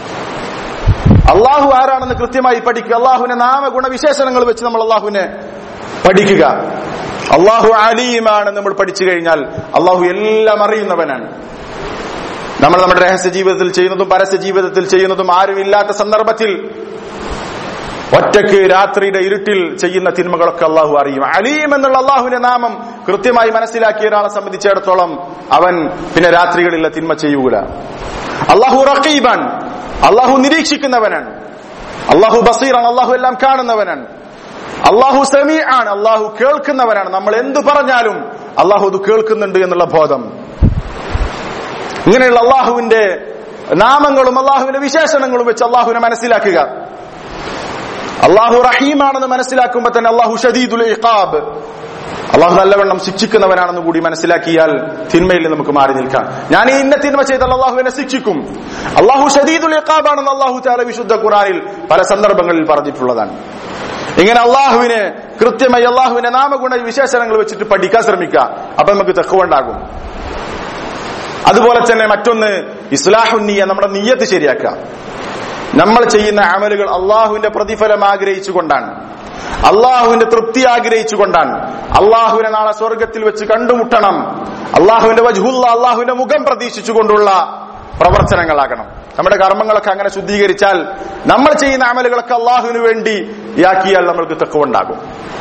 അള്ളാഹു ആരാണെന്ന് കൃത്യമായി പഠിക്കുക അള്ളാഹുവിന്റെ നാമഗുണ വിശേഷണങ്ങൾ വെച്ച് നമ്മൾ അള്ളാഹുവിനെ പഠിക്കുക അള്ളാഹു അലീമാണ് നമ്മൾ പഠിച്ചു കഴിഞ്ഞാൽ അള്ളാഹു എല്ലാം അറിയുന്നവനാണ് നമ്മൾ നമ്മുടെ രഹസ്യ ജീവിതത്തിൽ ചെയ്യുന്നതും പരസ്യ ജീവിതത്തിൽ ചെയ്യുന്നതും ആരുമില്ലാത്ത സന്ദർഭത്തിൽ ഒറ്റയ്ക്ക് രാത്രിയുടെ ഇരുട്ടിൽ ചെയ്യുന്ന തിന്മകളൊക്കെ അള്ളാഹു അറിയും അലീം എന്നുള്ള അള്ളാഹുവിന്റെ നാമം കൃത്യമായി മനസ്സിലാക്കിയ ഒരാളെ സംബന്ധിച്ചിടത്തോളം അവൻ പിന്നെ രാത്രികളിലെ തിന്മ ചെയ്യൂല അള്ളാഹു റഖീബാൻ അള്ളാഹു നിരീക്ഷിക്കുന്നവനാണ് അള്ളാഹു ബസീറാണ് അള്ളാഹു എല്ലാം കാണുന്നവനാണ് അള്ളാഹു സമീ ആണ് അള്ളാഹു കേൾക്കുന്നവനാണ് നമ്മൾ എന്തു പറഞ്ഞാലും അള്ളാഹു അത് കേൾക്കുന്നുണ്ട് എന്നുള്ള ബോധം ഇങ്ങനെയുള്ള അള്ളാഹുവിന്റെ നാമങ്ങളും അള്ളാഹുവിന്റെ വിശേഷണങ്ങളും വെച്ച് അള്ളാഹുവിനെ മനസ്സിലാക്കുക അള്ളാഹു റഹീമാണെന്ന് മനസ്സിലാക്കുമ്പോൾ തന്നെ അള്ളാഹു ഷദീദുൽ ഇഖാബ് അള്ളാഹു നല്ലവണ്ണം ശിക്ഷിക്കുന്നവനാണെന്ന് കൂടി മനസ്സിലാക്കിയാൽ തിന്മയിൽ നമുക്ക് മാറി നിൽക്കാം ഞാൻ ഈ ഇന്ന തിന്മ ചെയ്താൽ അള്ളാഹു എന്നെ ശിക്ഷിക്കും അള്ളാഹു ഷദീദുൽ ഇഖാബാണെന്ന് അള്ളാഹു താല വിശുദ്ധ ഖുറാനിൽ പല സന്ദർഭങ്ങളിൽ പറഞ്ഞിട്ടുള്ളതാണ് ഇങ്ങനെ അള്ളാഹുവിനെ കൃത്യമായി അള്ളാഹുവിന്റെ നാമഗുണ വിശേഷണങ്ങൾ വെച്ചിട്ട് പഠിക്കാൻ ശ്രമിക്കുക അപ്പൊ നമുക്ക് തെക്കുവുണ്ടാകും അതുപോലെ തന്നെ മറ്റൊന്ന് ഇസ്ലാഹുന്നിയ നമ്മുടെ നീയത്ത് ശരിയാക്കുക നമ്മൾ ചെയ്യുന്ന അമലുകൾ അള്ളാഹുവിന്റെ പ്രതിഫലം ആഗ്രഹിച്ചുകൊണ്ടാണ് അള്ളാഹുവിന്റെ തൃപ്തി ആഗ്രഹിച്ചുകൊണ്ടാണ് അള്ളാഹുവിനെ നാളെ സ്വർഗത്തിൽ വെച്ച് കണ്ടുമുട്ടണം അള്ളാഹുവിന്റെ വജുഹുല്ല അള്ളാഹുവിന്റെ മുഖം പ്രതീക്ഷിച്ചുകൊണ്ടുള്ള പ്രവർത്തനങ്ങളാകണം നമ്മുടെ കർമ്മങ്ങളൊക്കെ അങ്ങനെ ശുദ്ധീകരിച്ചാൽ നമ്മൾ ചെയ്യുന്ന അമലുകളൊക്കെ അള്ളാഹുവിന് വേണ്ടി യാക്കിയാൽ നമ്മൾക്ക് തെക്കുണ്ടാകും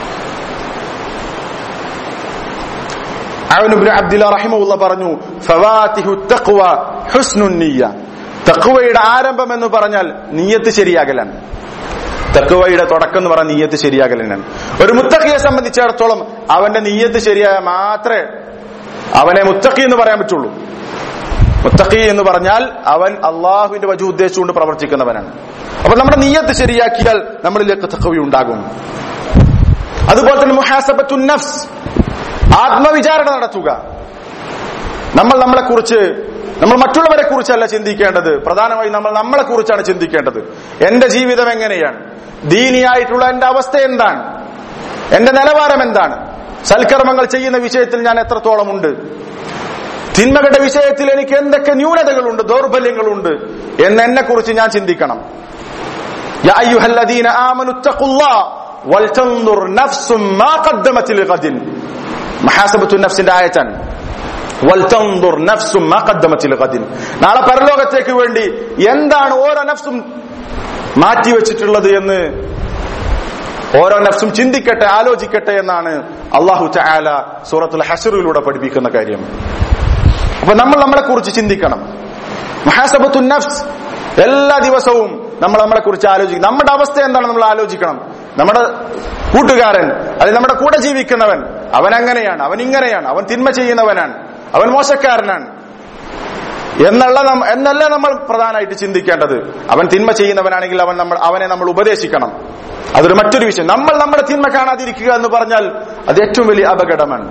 അവനുബിന് അബ്ദുല്ല റഹിമുള്ള പറഞ്ഞു ഫവാത്തിഹു തഖ്വ ഹുസ്നുൻ നിയ്യ തഖ്വയുടെ ആരംഭം എന്ന് പറഞ്ഞാൽ നീയത്ത് ശരിയാകലാണ് തഖ്വയുടെ തുടക്കം എന്ന് പറഞ്ഞ നീയത്ത് ശരിയാകലാണ് ഒരു മുത്തഖിയെ സംബന്ധിച്ചിടത്തോളം അവന്റെ നീയത്ത് ശരിയായ മാത്രമേ അവനെ മുത്തഖി എന്ന് പറയാൻ പറ്റുള്ളൂ മുത്തഖി എന്ന് പറഞ്ഞാൽ അവൻ അള്ളാഹുവിന്റെ വജു ഉദ്ദേശിച്ചുകൊണ്ട് പ്രവർത്തിക്കുന്നവനാണ് അപ്പൊ നമ്മുടെ നീയത്ത് ശരിയാക്കിയാൽ നമ്മളിലേക്ക് തഖവി ഉണ്ടാകും അതുപോലെ തന്നെ മുഹാസബത്തു നഫ്സ് ആത്മവിചാരണ നടത്തുക നമ്മൾ നമ്മളെ കുറിച്ച് നമ്മൾ മറ്റുള്ളവരെ കുറിച്ചല്ല ചിന്തിക്കേണ്ടത് പ്രധാനമായും നമ്മൾ നമ്മളെ കുറിച്ചാണ് ചിന്തിക്കേണ്ടത് എന്റെ ജീവിതം എങ്ങനെയാണ് ദീനിയായിട്ടുള്ള എന്റെ അവസ്ഥ എന്താണ് എന്റെ നിലവാരം എന്താണ് സൽക്കർമ്മങ്ങൾ ചെയ്യുന്ന വിഷയത്തിൽ ഞാൻ എത്രത്തോളം ഉണ്ട് തിന്മകളുടെ വിഷയത്തിൽ എനിക്ക് എന്തൊക്കെ ന്യൂനതകളുണ്ട് ദൗർബല്യങ്ങളുണ്ട് എന്ന് എന്നെ കുറിച്ച് ഞാൻ ചിന്തിക്കണം യാ അയ്യുഹല്ലദീന ആമനു ഇത്തഖുല്ലാഹ് വൽതൻദുർ നഫ്സും മാ ഖദ്ദമത് ലിഗദിൻ മഹാസബത്തു നഫ്സിന്റെ ആയത്താണ് വൽതൻദുർ നഫ്സും മാ ഖദ്ദമത് ലിഗദിൻ നാളെ പരലോകത്തേക്ക് വേണ്ടി എന്താണ് ഓരോ നഫ്സും മാറ്റിവെച്ചിട്ടുള്ളത് എന്ന് ഓരോ നഫ്സും ചിന്തിക്കട്ടെ ആലോചിക്കട്ടെ എന്നാണ് അള്ളാഹു ചായാല സൂറത്തുൽ ഹഷറിലൂടെ പഠിപ്പിക്കുന്ന കാര്യം അപ്പൊ നമ്മൾ നമ്മളെ കുറിച്ച് ചിന്തിക്കണം മഹാസബത്തു നഫ്സ് എല്ലാ ദിവസവും നമ്മൾ നമ്മളെ കുറിച്ച് ആലോചിക്കണം നമ്മുടെ അവസ്ഥ എന്താണ് നമ്മൾ ആലോചിക്കണം നമ്മുടെ കൂട്ടുകാരൻ അല്ലെങ്കിൽ നമ്മുടെ കൂടെ ജീവിക്കുന്നവൻ അവൻ അങ്ങനെയാണ് അവൻ ഇങ്ങനെയാണ് അവൻ തിന്മ ചെയ്യുന്നവനാണ് അവൻ മോശക്കാരനാണ് എന്നുള്ള നം- എന്നല്ല നമ്മൾ പ്രധാനമായിട്ട് ചിന്തിക്കേണ്ടത് അവൻ തിന്മ ചെയ്യുന്നവനാണെങ്കിൽ അവൻ നമ്മൾ അവനെ നമ്മൾ ഉപദേശിക്കണം അതൊരു മറ്റൊരു വിഷയം നമ്മൾ നമ്മുടെ തിന്മ കാണാതിരിക്കുക എന്ന് പറഞ്ഞാൽ അത് ഏറ്റവും വലിയ അപകടമാണ്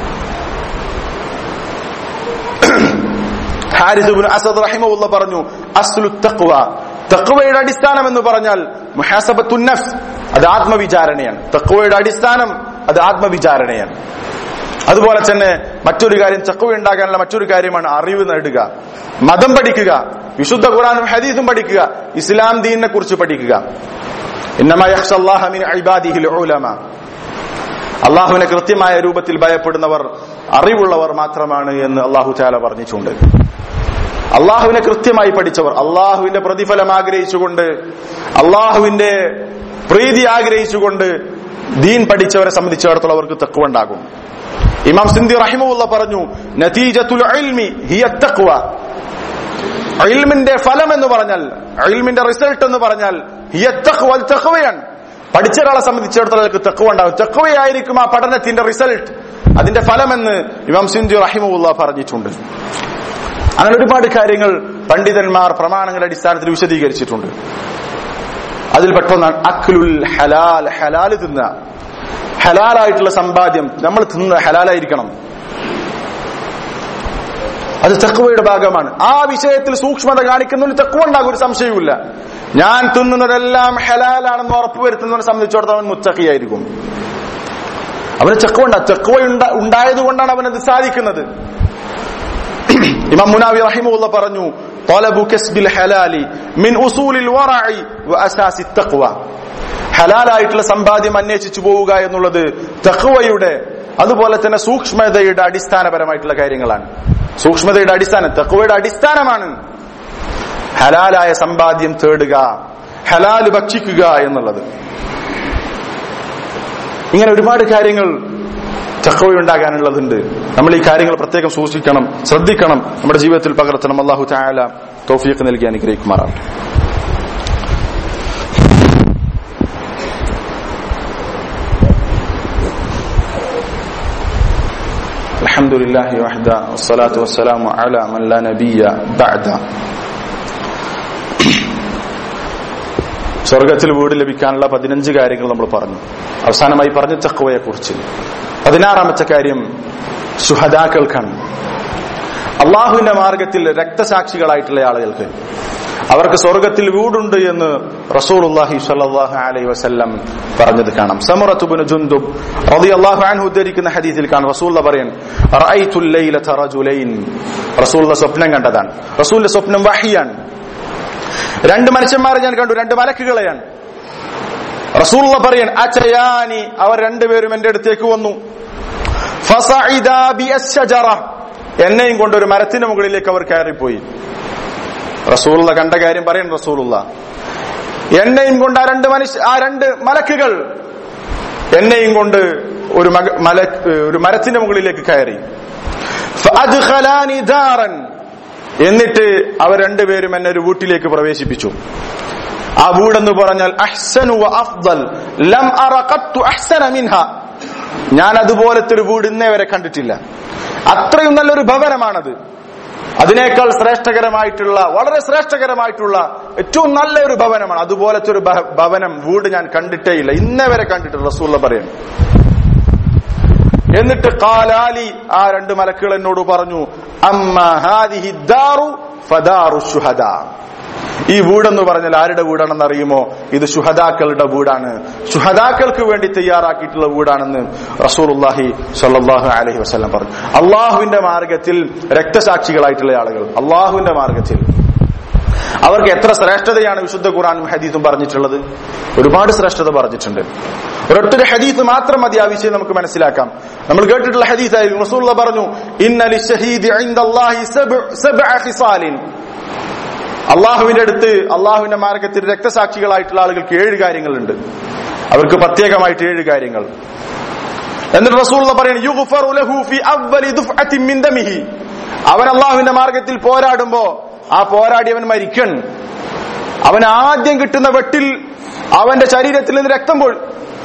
ഹാരിസ് ഇബ്നു അസദ് റഹിമഹുല്ല പറഞ്ഞു അസ്ലു തഖ്വ തഖ്വയുടെ അടിസ്ഥാനം എന്ന് പറഞ്ഞാൽ മുഹാസബത്തു നഫ്സ് അത് ആത്മവിചാരണയാണ് തഖ്വയുടെ അടിസ്ഥാനം അത് ആത്മവിചാരണയാണ് അതുപോലെ തന്നെ മറ്റൊരു കാര്യം തഖ്വ ഉണ്ടാകാനുള്ള മറ്റൊരു കാര്യമാണ് അറിവ് നേടുക മതം പഠിക്കുക വിശുദ്ധ ഖുറാനും ഹദീസും പഠിക്കുക ഇസ്ലാം ദീനിനെ കുറിച്ച് പഠിക്കുക ഇന്നമാ യഖ്ഷല്ലാഹ മിൻ ഇബാദിഹിൽ ഉലമ അള്ളാഹുവിനെ കൃത്യമായ രൂപത്തിൽ ഭയപ്പെടുന്നവർ അറിവുള്ളവർ മാത്രമാണ് എന്ന് അള്ളാഹു ചാല പറഞ്ഞിട്ടുണ്ട് അള്ളാഹുവിനെ കൃത്യമായി പഠിച്ചവർ അള്ളാഹുവിന്റെ പ്രതിഫലം ആഗ്രഹിച്ചുകൊണ്ട് അള്ളാഹുവിന്റെ പ്രീതി ആഗ്രഹിച്ചുകൊണ്ട് ദീൻ പഠിച്ചവരെ സംബന്ധിച്ചിടത്തോളം അവർക്ക് തെക്കുവുണ്ടാകും ഇമാം സിന്ധി റഹിമുള്ള പറഞ്ഞു നതീജത്തുൽ ഇൽമി ഹിയ തഖ്വ ഇൽമിന്റെ ഫലം എന്ന് പറഞ്ഞാൽ ഇൽമിന്റെ റിസൾട്ട് എന്ന് പറഞ്ഞാൽ ഹിയ തഖ്വ അത് തഖ്വയാണ് പഠിച്ച ഒരാളെ സംബന്ധിച്ചിടത്തോളം അവർക്ക് തെക്കുവ ഉണ്ടാകും തെക്കുവയായിരിക്കും ആ പഠനത്തിന്റെ റിസൾട്ട് അതിന്റെ ഫലമെന്ന് ഇമാം സിന്ധു റഹിമുള്ള പറഞ്ഞിട്ടുണ്ട് അങ്ങനെ ഒരുപാട് കാര്യങ്ങൾ പണ്ഡിതന്മാർ പ്രമാണങ്ങളുടെ അടിസ്ഥാനത്തിൽ വിശദീകരിച്ചിട്ടുണ്ട് അതിൽ പെട്ടൊന്നാണ് അഖ്ലുൽ ഹലാൽ ഹലാൽ തിന്ന ഹലാലായിട്ടുള്ള സമ്പാദ്യം നമ്മൾ തിന്ന ഹലാലായിരിക്കണം അത് തക്കുവയുടെ ഭാഗമാണ് ആ വിഷയത്തിൽ സൂക്ഷ്മത കാണിക്കുന്നതിന് തക്കുവ ഉണ്ടാകും ഒരു സംശയവുമില്ല ഞാൻ തിന്നുന്നതെല്ലാം ഹലാലാണെന്ന് ഉറപ്പുവരുത്തുന്നവനെ സംബന്ധിച്ചിടത്തോളം അവൻ മുത്തക്കിയായിരിക്കും അവന് ചക്കുവ ഉണ്ട് ചക്കുവ ഉണ്ടായത് കൊണ്ടാണ് അവനത് സാധിക്കുന്നത് ഇമാം മുനാവി റഹിമുള്ള പറഞ്ഞു طلب كسب الحلال من اصول الورع واساس التقوى ഹലാലായിട്ടുള്ള സമ്പാദ്യം അന്വേഷിച്ചു പോവുക എന്നുള്ളത് തഖ്വയുടെ അതുപോലെ തന്നെ സൂക്ഷ്മതയുടെ അടിസ്ഥാനപരമായിട്ടുള്ള കാര്യങ്ങളാണ് സൂക്ഷ്മതയുടെ അടിസ്ഥാനം തഖ്വയുടെ അടിസ്ഥാനമാണ് ഹലാലായ സമ്പാദ്യം തേടുക ഹലാല് ഭക്ഷിക്കുക എന്നുള്ളത് ഇങ്ങനെ ഒരുപാട് കാര്യങ്ങൾ ചക്കവയുണ്ടാകാനുള്ളതുണ്ട് നമ്മൾ ഈ കാര്യങ്ങൾ പ്രത്യേകം സൂക്ഷിക്കണം ശ്രദ്ധിക്കണം നമ്മുടെ ജീവിതത്തിൽ പകർത്തണം അള്ളാഹു ചായാല തോഫിയൊക്കെ നൽകി അനുഗ്രഹിക്കുമാറാണ് الحمد لله وحده والصلاة والسلام على من لا نبي بعد സ്വർഗത്തിൽ വീട് ലഭിക്കാനുള്ള പതിനഞ്ച് കാര്യങ്ങൾ നമ്മൾ പറഞ്ഞു അവസാനമായി പറഞ്ഞ ചക്കവയെ കുറിച്ച് പതിനാറാമത്തെ കാര്യം സുഹദാക്കൾക്കാണ് അള്ളാഹുവിന്റെ മാർഗത്തിൽ രക്തസാക്ഷികളായിട്ടുള്ള ആളുകൾക്ക് അവർക്ക് സ്വർഗത്തിൽ വീടുണ്ട് എന്ന് റസൂലുള്ളാഹി സ്വല്ലല്ലാഹു അലൈഹി വസല്ലം പറഞ്ഞത് കാണാം സമറത്തുബ്നു ജുന്ദുബ് റളിയല്ലാഹു അൻഹു ഉദ്ധരിക്കുന്ന ഹദീസിൽ കാണാം റസൂലുള്ള പറയാണ് റഅയ്തുൽ ലൈലത റജുലൈൻ റസൂലുള്ള സ്വപ്നം കണ്ടതാണ് റസൂലിന്റെ സ്വപ്നം വഹിയാണ് രണ്ട് മനുഷ്യന്മാരെ ഞാൻ കണ്ടു രണ്ട് മലക്കുകളെയാണ് റസൂലുള്ള പറയാൻ അച്ചയാനി അവർ രണ്ടുപേരും എന്റെ അടുത്തേക്ക് വന്നു ഫസഇദാ ബിഅശ്ശജറ എന്നെയും കൊണ്ട് ഒരു മരത്തിന്റെ മുകളിലേക്ക് അവർ കയറിപ്പോയി റസൂലുള്ള കണ്ട കാര്യം പറയണം റസൂലുള്ള എന്നെയും കൊണ്ട് ആ രണ്ട് മനുഷ്യ ആ രണ്ട് മലക്കുകൾ എന്നെയും കൊണ്ട് ഒരു മക മല ഒരു മരത്തിന്റെ മുകളിലേക്ക് കയറി ഫഅദ്ഖലാനി ദാറൻ എന്നിട്ട് അവർ രണ്ടുപേരും എന്നെ ഒരു വീട്ടിലേക്ക് പ്രവേശിപ്പിച്ചു ആ വീടെന്ന് പറഞ്ഞാൽ അഹ്സനു വ അഫ്ദൽ ലം അറ ഖത്തു അഹ്സന മിൻഹ ഞാൻ അതുപോലത്തെ ഒരു വീട് ഇന്നേ വരെ കണ്ടിട്ടില്ല അത്രയും നല്ലൊരു ഭവനമാണത് അതിനേക്കാൾ ശ്രേഷ്ഠകരമായിട്ടുള്ള വളരെ ശ്രേഷ്ഠകരമായിട്ടുള്ള ഏറ്റവും നല്ല ഒരു ഭവനമാണ് അതുപോലത്തെ ഒരു ഭ- ഭവനം വീട് ഞാൻ കണ്ടിട്ടേ ഇല്ല ഇന്നേ വരെ കണ്ടിട്ടില്ല റസൂള്ള പറയുന്നു എന്നിട്ട് കാലാലി ആ രണ്ട് മലക്കുകൾ എന്നോട് പറഞ്ഞു അമ്മ ഹാദിഹി ദാറു ഫദാറു ശുഹദാ ഈ വീടെന്ന് പറഞ്ഞാൽ ആരുടെ വീടാണെന്ന് അറിയുമോ ഇത് ശുഹദാക്കളുടെ വീടാണ് ശുഹദാക്കൾക്ക് വേണ്ടി തയ്യാറാക്കിയിട്ടുള്ള വീടാണെന്ന് റസൂലുള്ളാഹി സ്വല്ലല്ലാഹു അലൈഹി വസല്ലം പറഞ്ഞു അള്ളാഹുവിന്റെ മാർഗത്തിൽ രക്തസാക്ഷികളായിട്ടുള്ള ആളുകൾ അള്ളാഹുവിന്റെ മാർഗത്തിൽ അവർക്ക് എത്ര ശ്രേഷ്ഠതയാണ് വിശുദ്ധ ഖുറാനും ഹദീസും പറഞ്ഞിട്ടുള്ളത് ഒരുപാട് ശ്രേഷ്ഠത പറഞ്ഞിട്ടുണ്ട് ഒരൊറ്റൊരു ഹദീസ് മാത്രം മതി ആ വിഷയം നമുക്ക് മനസ്സിലാക്കാം നമ്മൾ കേട്ടിട്ടുള്ള ഹദീസായിരിക്കും റസൂലുള്ള പറഞ്ഞു ഇന്നലി ഷഹീദ് ഇൻദല്ലാഹി സബ്അ സബ്അ ഖിസാലിൻ അള്ളാഹുവിന്റെ അടുത്ത് അള്ളാഹുവിന്റെ മാർഗത്തിൽ രക്തസാക്ഷികളായിട്ടുള്ള ആളുകൾക്ക് ഏഴ് കാര്യങ്ങളുണ്ട് അവർക്ക് പ്രത്യേകമായിട്ട് ഏഴ് കാര്യങ്ങൾ എന്നിട്ട് റസൂലുള്ള പറയുന്നു യുഗ്ഫറു ലഹു ഫി അവ്വലി ദുഫ്അത്തിൻ മിൻ ദമിഹി അവൻ അള്ളാഹുവിന്റെ മാർഗത്തിൽ പോരാടുമ്പോ ആ പോരാടിയവൻ മരിക്കൺ അവൻ ആദ്യം കിട്ടുന്ന വെട്ടിൽ അവന്റെ ശരീരത്തിൽ നിന്ന് രക്തം പോയി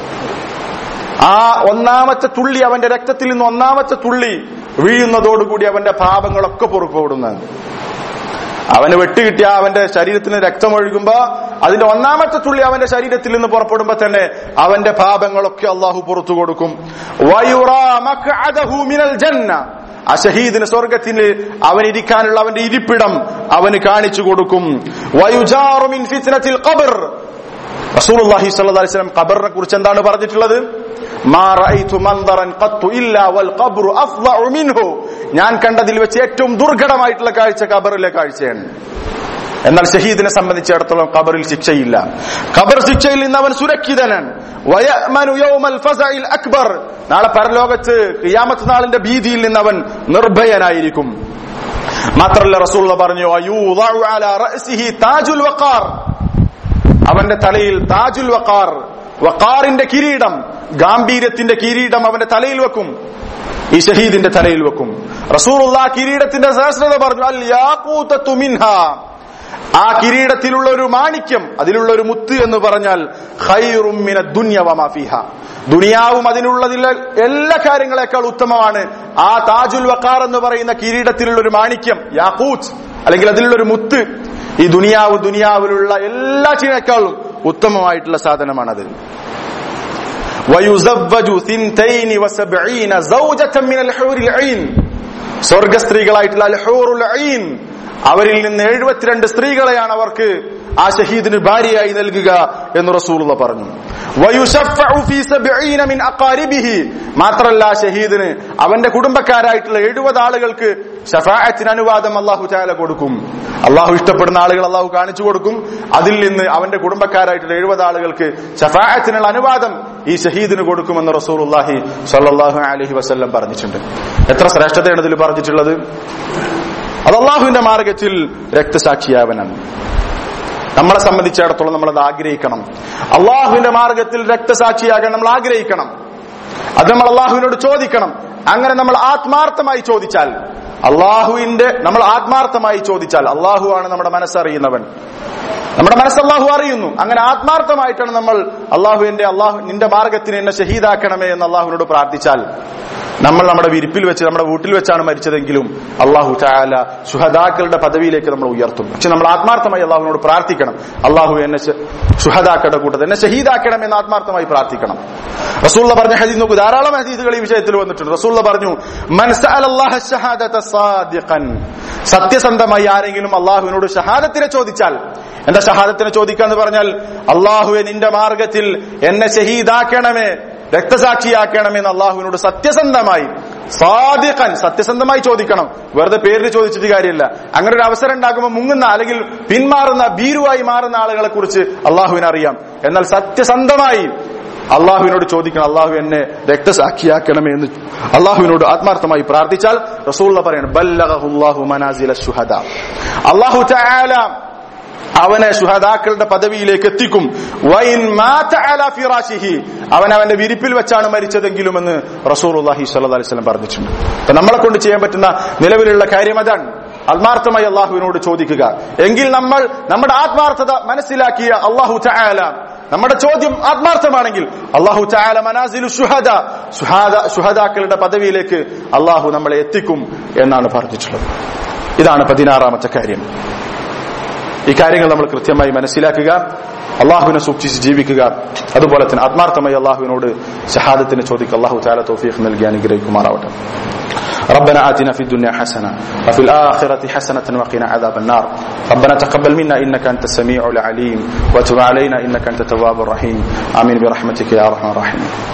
ആ ഒന്നാമത്തെ തുള്ളി അവന്റെ രക്തത്തിൽ നിന്ന് ഒന്നാമത്തെ തുള്ളി വീഴുന്നതോടുകൂടി അവന്റെ പാപങ്ങളൊക്കെ പുറപ്പെടുന്നതാണ് അവന് വെട്ടുകിട്ടിയ അവന്റെ ശരീരത്തിൽ നിന്ന് രക്തം ഒഴുകുമ്പോ അതിന്റെ ഒന്നാമത്തെ തുള്ളി അവന്റെ ശരീരത്തിൽ നിന്ന് പുറപ്പെടുമ്പോ തന്നെ അവന്റെ പാപങ്ങളൊക്കെ അള്ളാഹു പുറത്തു കൊടുക്കും വയുറാ മഖ്അദഹു മിനൽ ജന്ന ആ ഷഹീദിന് സ്വർഗത്തിൽ അവൻ ഇരിക്കാനുള്ള അവന്റെ ഇരിപ്പിടം അവന് കാണിച്ചു കൊടുക്കും വയുജാറു മിൻ ഫിത്നത്തിൽ ഖബർ റസൂലുള്ളാഹി സ്വല്ലല്ലാഹി അലൈഹി വസല്ലം ഖബറിനെ കുറിച്ച് എന്താണ് പറഞ്ഞിട്ടുള്ളത് മാ റഅയ്തു മൻദറൻ ഖത്തു ഇല്ലാ വൽ ഖബ്റു അഫ്ളഉ മിൻഹു ഞാൻ കണ്ടതിൽ വെച്ച് ഏറ്റവും ദുർഘടമായിട്ടുള്ള കാഴ്ച ഖബറിലെ കാഴ്ചയാണ് എന്നാൽ ഷഹീദിനെ സംബന്ധിച്ചിടത്തോളം ഖബറിൽ ശിക്ഷയില്ല ഖബർ ശിക്ഷയിൽ നിന്ന് അവൻ സുരക്ഷിതനാണ് വയഅ്മനു യൗമൽ ഫസഇൽ അക്ബർ നാളെ പരലോകത്ത് ഖിയാമത്ത് നാളിന്റെ ഭീതിയിൽ നിന്ന് അവൻ നിർഭയനായിരിക്കും മാത്രല്ല റസൂലുള്ള പറഞ്ഞു അയൂദഉ അലാ റഅസിഹി താജുൽ വഖാർ അവന്റെ തലയിൽ താജുൽ വഖാർ വഖാറിന്റെ കിരീടം ഗാംഭീര്യത്തിന്റെ കിരീടം അവന്റെ തലയിൽ വെക്കും ഈ ഷഹീദിന്റെ തലയിൽ വെക്കും റസൂലുള്ള ആ കിരീടത്തിന്റെ ശ്രേഷ്ഠത പറഞ്ഞു അൽ യാഖൂതത്തു മിൻഹ ആ കിരീടത്തിലുള്ള ഒരു മാണിക്യം അതിലുള്ള ഒരു മുത്ത് എന്ന് പറഞ്ഞാൽ ഖൈറും മിന ദുനിയ വമാ ഫീഹ ദുനിയാവും അതിനുള്ളതിൽ എല്ലാ കാര്യങ്ങളെക്കാൾ ഉത്തമമാണ് ആ താജുൽ വഖാർ എന്ന് പറയുന്ന കിരീടത്തിലുള്ള ഒരു മാണിക്യം യാഖൂത്ത് അല്ലെങ്കിൽ അതിലുള്ള ഒരു മുത്ത് ഈ ദുനിയാവ് ദുനിയാവിലുള്ള എല്ലാറ്റിനേക്കാളും ഉത്തമമായിട്ടുള്ള സാധനമാണത് വയുസവ്വജു സിൻതൈനി വസബ്ഈന സൗജതൻ മിനൽ ഹൂറിൽ ഐൻ സ്വർഗ സ്ത്രീകളായിട്ടുള്ള അൽ ഹൂറുൽ ഐൻ അവരിൽ നിന്ന് എഴുപത്തിരണ്ട് സ്ത്രീകളെയാണ് അവർക്ക് ആ ഷഹീദിന് ഭാര്യയായി നൽകുക എന്ന് റസൂലുള്ള പറഞ്ഞു വയുശഫഉ ഫീ സബ്ഈന മിൻ അഖാരിബിഹി മാത്രല്ല ആ ഷഹീദിന് അവന്റെ കുടുംബക്കാരായിട്ടുള്ള എഴുപത് ആളുകൾക്ക് ഷഫാഅത്തിന് അനുവാദം അള്ളാഹു ചാല കൊടുക്കും അള്ളാഹു ഇഷ്ടപ്പെടുന്ന ആളുകൾ അള്ളാഹു കാണിച്ചു കൊടുക്കും അതിൽ നിന്ന് അവന്റെ കുടുംബക്കാരായിട്ടുള്ള എഴുപത് ആളുകൾക്ക് ഷഫാഅത്തിനുള്ള അനുവാദം ഈ ഷഹീദിന് കൊടുക്കുമെന്ന് റസൂലുള്ളാഹി സ്വല്ലല്ലാഹു അലൈഹി വസല്ലം പറഞ്ഞിട്ടുണ്ട് എത്ര ശ്രേഷ്ഠതയാണ് ഇതിൽ പറഞ്ഞിട്ടുള്ളത് അത് അള്ളാഹുവിന്റെ മാർഗത്തിൽ രക്തസാക്ഷിയാവനാണ് നമ്മളെ സംബന്ധിച്ചിടത്തോളം നമ്മൾ അത് ആഗ്രഹിക്കണം അള്ളാഹുവിന്റെ മാർഗത്തിൽ രക്തസാക്ഷിയാകാൻ നമ്മൾ ആഗ്രഹിക്കണം അത് നമ്മൾ അള്ളാഹുവിനോട് ചോദിക്കണം അങ്ങനെ നമ്മൾ ആത്മാർത്ഥമായി ചോദിച്ചാൽ അള്ളാഹുവിന്റെ നമ്മൾ ആത്മാർത്ഥമായി ചോദിച്ചാൽ അള്ളാഹു ആണ് നമ്മുടെ മനസ്സറിയുന്നവൻ നമ്മുടെ മനസ്സ് അള്ളാഹു അറിയുന്നു അങ്ങനെ ആത്മാർത്ഥമായിട്ടാണ് നമ്മൾ അള്ളാഹുവിന്റെ അള്ളാഹു നിന്റെ മാർഗത്തിന് എന്നെ ഷഹീദാക്കണമേ എന്ന് അള്ളാഹുവിനോട് പ്രാർത്ഥിച്ചാൽ നമ്മൾ നമ്മുടെ വിരിപ്പിൽ വെച്ച് നമ്മുടെ വീട്ടിൽ വെച്ചാണ് മരിച്ചതെങ്കിലും അള്ളാഹു ചായാല സുഹദാക്കളുടെ പദവിയിലേക്ക് നമ്മൾ ഉയർത്തും പക്ഷെ നമ്മൾ ആത്മാർത്ഥമായി അള്ളാഹുവിനോട് പ്രാർത്ഥിക്കണം അള്ളാഹു എന്നെ സുഹദാക്കളുടെ കൂട്ടത്തിൽ എന്നെ ഷഹീദാക്കണം എന്ന് ആത്മാർത്ഥമായി പ്രാർത്ഥിക്കണം റസൂള്ള പറഞ്ഞ ഹദീസ് നോക്കൂ ധാരാളം ഹദീസുകൾ ഈ വിഷയത്തിൽ വന്നിട്ടുണ്ട് റസൂള്ള പറഞ്ഞു സത്യസന്ധമായി ആരെങ്കിലും അള്ളാഹുവിനോട് ഷഹാദത്തിനെ ചോദിച്ചാൽ എന്താ ഷഹാദത്തിനെ ചോദിക്കാന്ന് പറഞ്ഞാൽ അള്ളാഹുവെ നിന്റെ മാർഗത്തിൽ എന്നെ ഷഹീദാക്കണമേ രക്തസാക്ഷിയാക്കണമെന്ന് അള്ളാഹുവിനോട് സത്യസന്ധമായി സാദിഖൻ സത്യസന്ധമായി ചോദിക്കണം വെറുതെ പേരിൽ ചോദിച്ചിട്ട് കാര്യമില്ല അങ്ങനെ ഒരു അവസരം ഉണ്ടാകുമ്പോൾ മുങ്ങുന്ന അല്ലെങ്കിൽ പിന്മാറുന്ന ഭീരുവായി മാറുന്ന ആളുകളെ കുറിച്ച് അള്ളാഹുവിന് അറിയാം എന്നാൽ സത്യസന്ധമായി അള്ളാഹുവിനോട് ചോദിക്കണം അള്ളാഹു എന്നെ രക്തസാക്ഷിയാക്കണമേ എന്ന് അള്ളാഹുവിനോട് ആത്മാർത്ഥമായി പ്രാർത്ഥിച്ചാൽ റസൂള്ള പറയണം ബല്ലഹു മനാസില ഷുഹദ അള്ളാഹു തആല അവനെ ശുഹദാക്കളുടെ പദവിയിലേക്ക് എത്തിക്കും അവൻ അവന്റെ വിരിപ്പിൽ വെച്ചാണ് മരിച്ചതെങ്കിലും എന്ന് റസൂർ അള്ളാഹി സ്വല്ലി വസ്ലം പറഞ്ഞിട്ടുണ്ട് അപ്പൊ നമ്മളെ കൊണ്ട് ചെയ്യാൻ പറ്റുന്ന നിലവിലുള്ള കാര്യം അതാണ് ആത്മാർത്ഥമായി അള്ളാഹുവിനോട് ചോദിക്കുക എങ്കിൽ നമ്മൾ നമ്മുടെ ആത്മാർത്ഥത മനസ്സിലാക്കിയ അള്ളാഹു ചായാല നമ്മുടെ ചോദ്യം ആത്മാർത്ഥമാണെങ്കിൽ അള്ളാഹു ചായാല മനാസിലു ഷുഹദ ഷുഹദാക്കളുടെ പദവിയിലേക്ക് അള്ളാഹു നമ്മളെ എത്തിക്കും എന്നാണ് പറഞ്ഞിട്ടുള്ളത് ഇതാണ് പതിനാറാമത്തെ കാര്യം ഈ കാര്യങ്ങൾ നമ്മൾ കൃത്യമായി മനസ്സിലാക്കുക അള്ളാഹുവിനെ സൂക്ഷിച്ച് ജീവിക്കുക അതുപോലെ തന്നെ ആത്മാർത്ഥമായി അള്ളാഹുവിനോട് ഷഹാദത്തിന് ചോദിക്കുക അള്ളാഹു താല തോഫീഖ് നൽകി അനുഗ്രഹിക്കുമാറാവട്ടെ ربنا آتنا في الدنيا حسنة وفي الآخرة حسنة وقنا عذاب النار ربنا تقبل منا إنك أنت السميع العليم وتب علينا إنك أنت التواب الرحيم آمين برحمتك يا أرحم الراحمين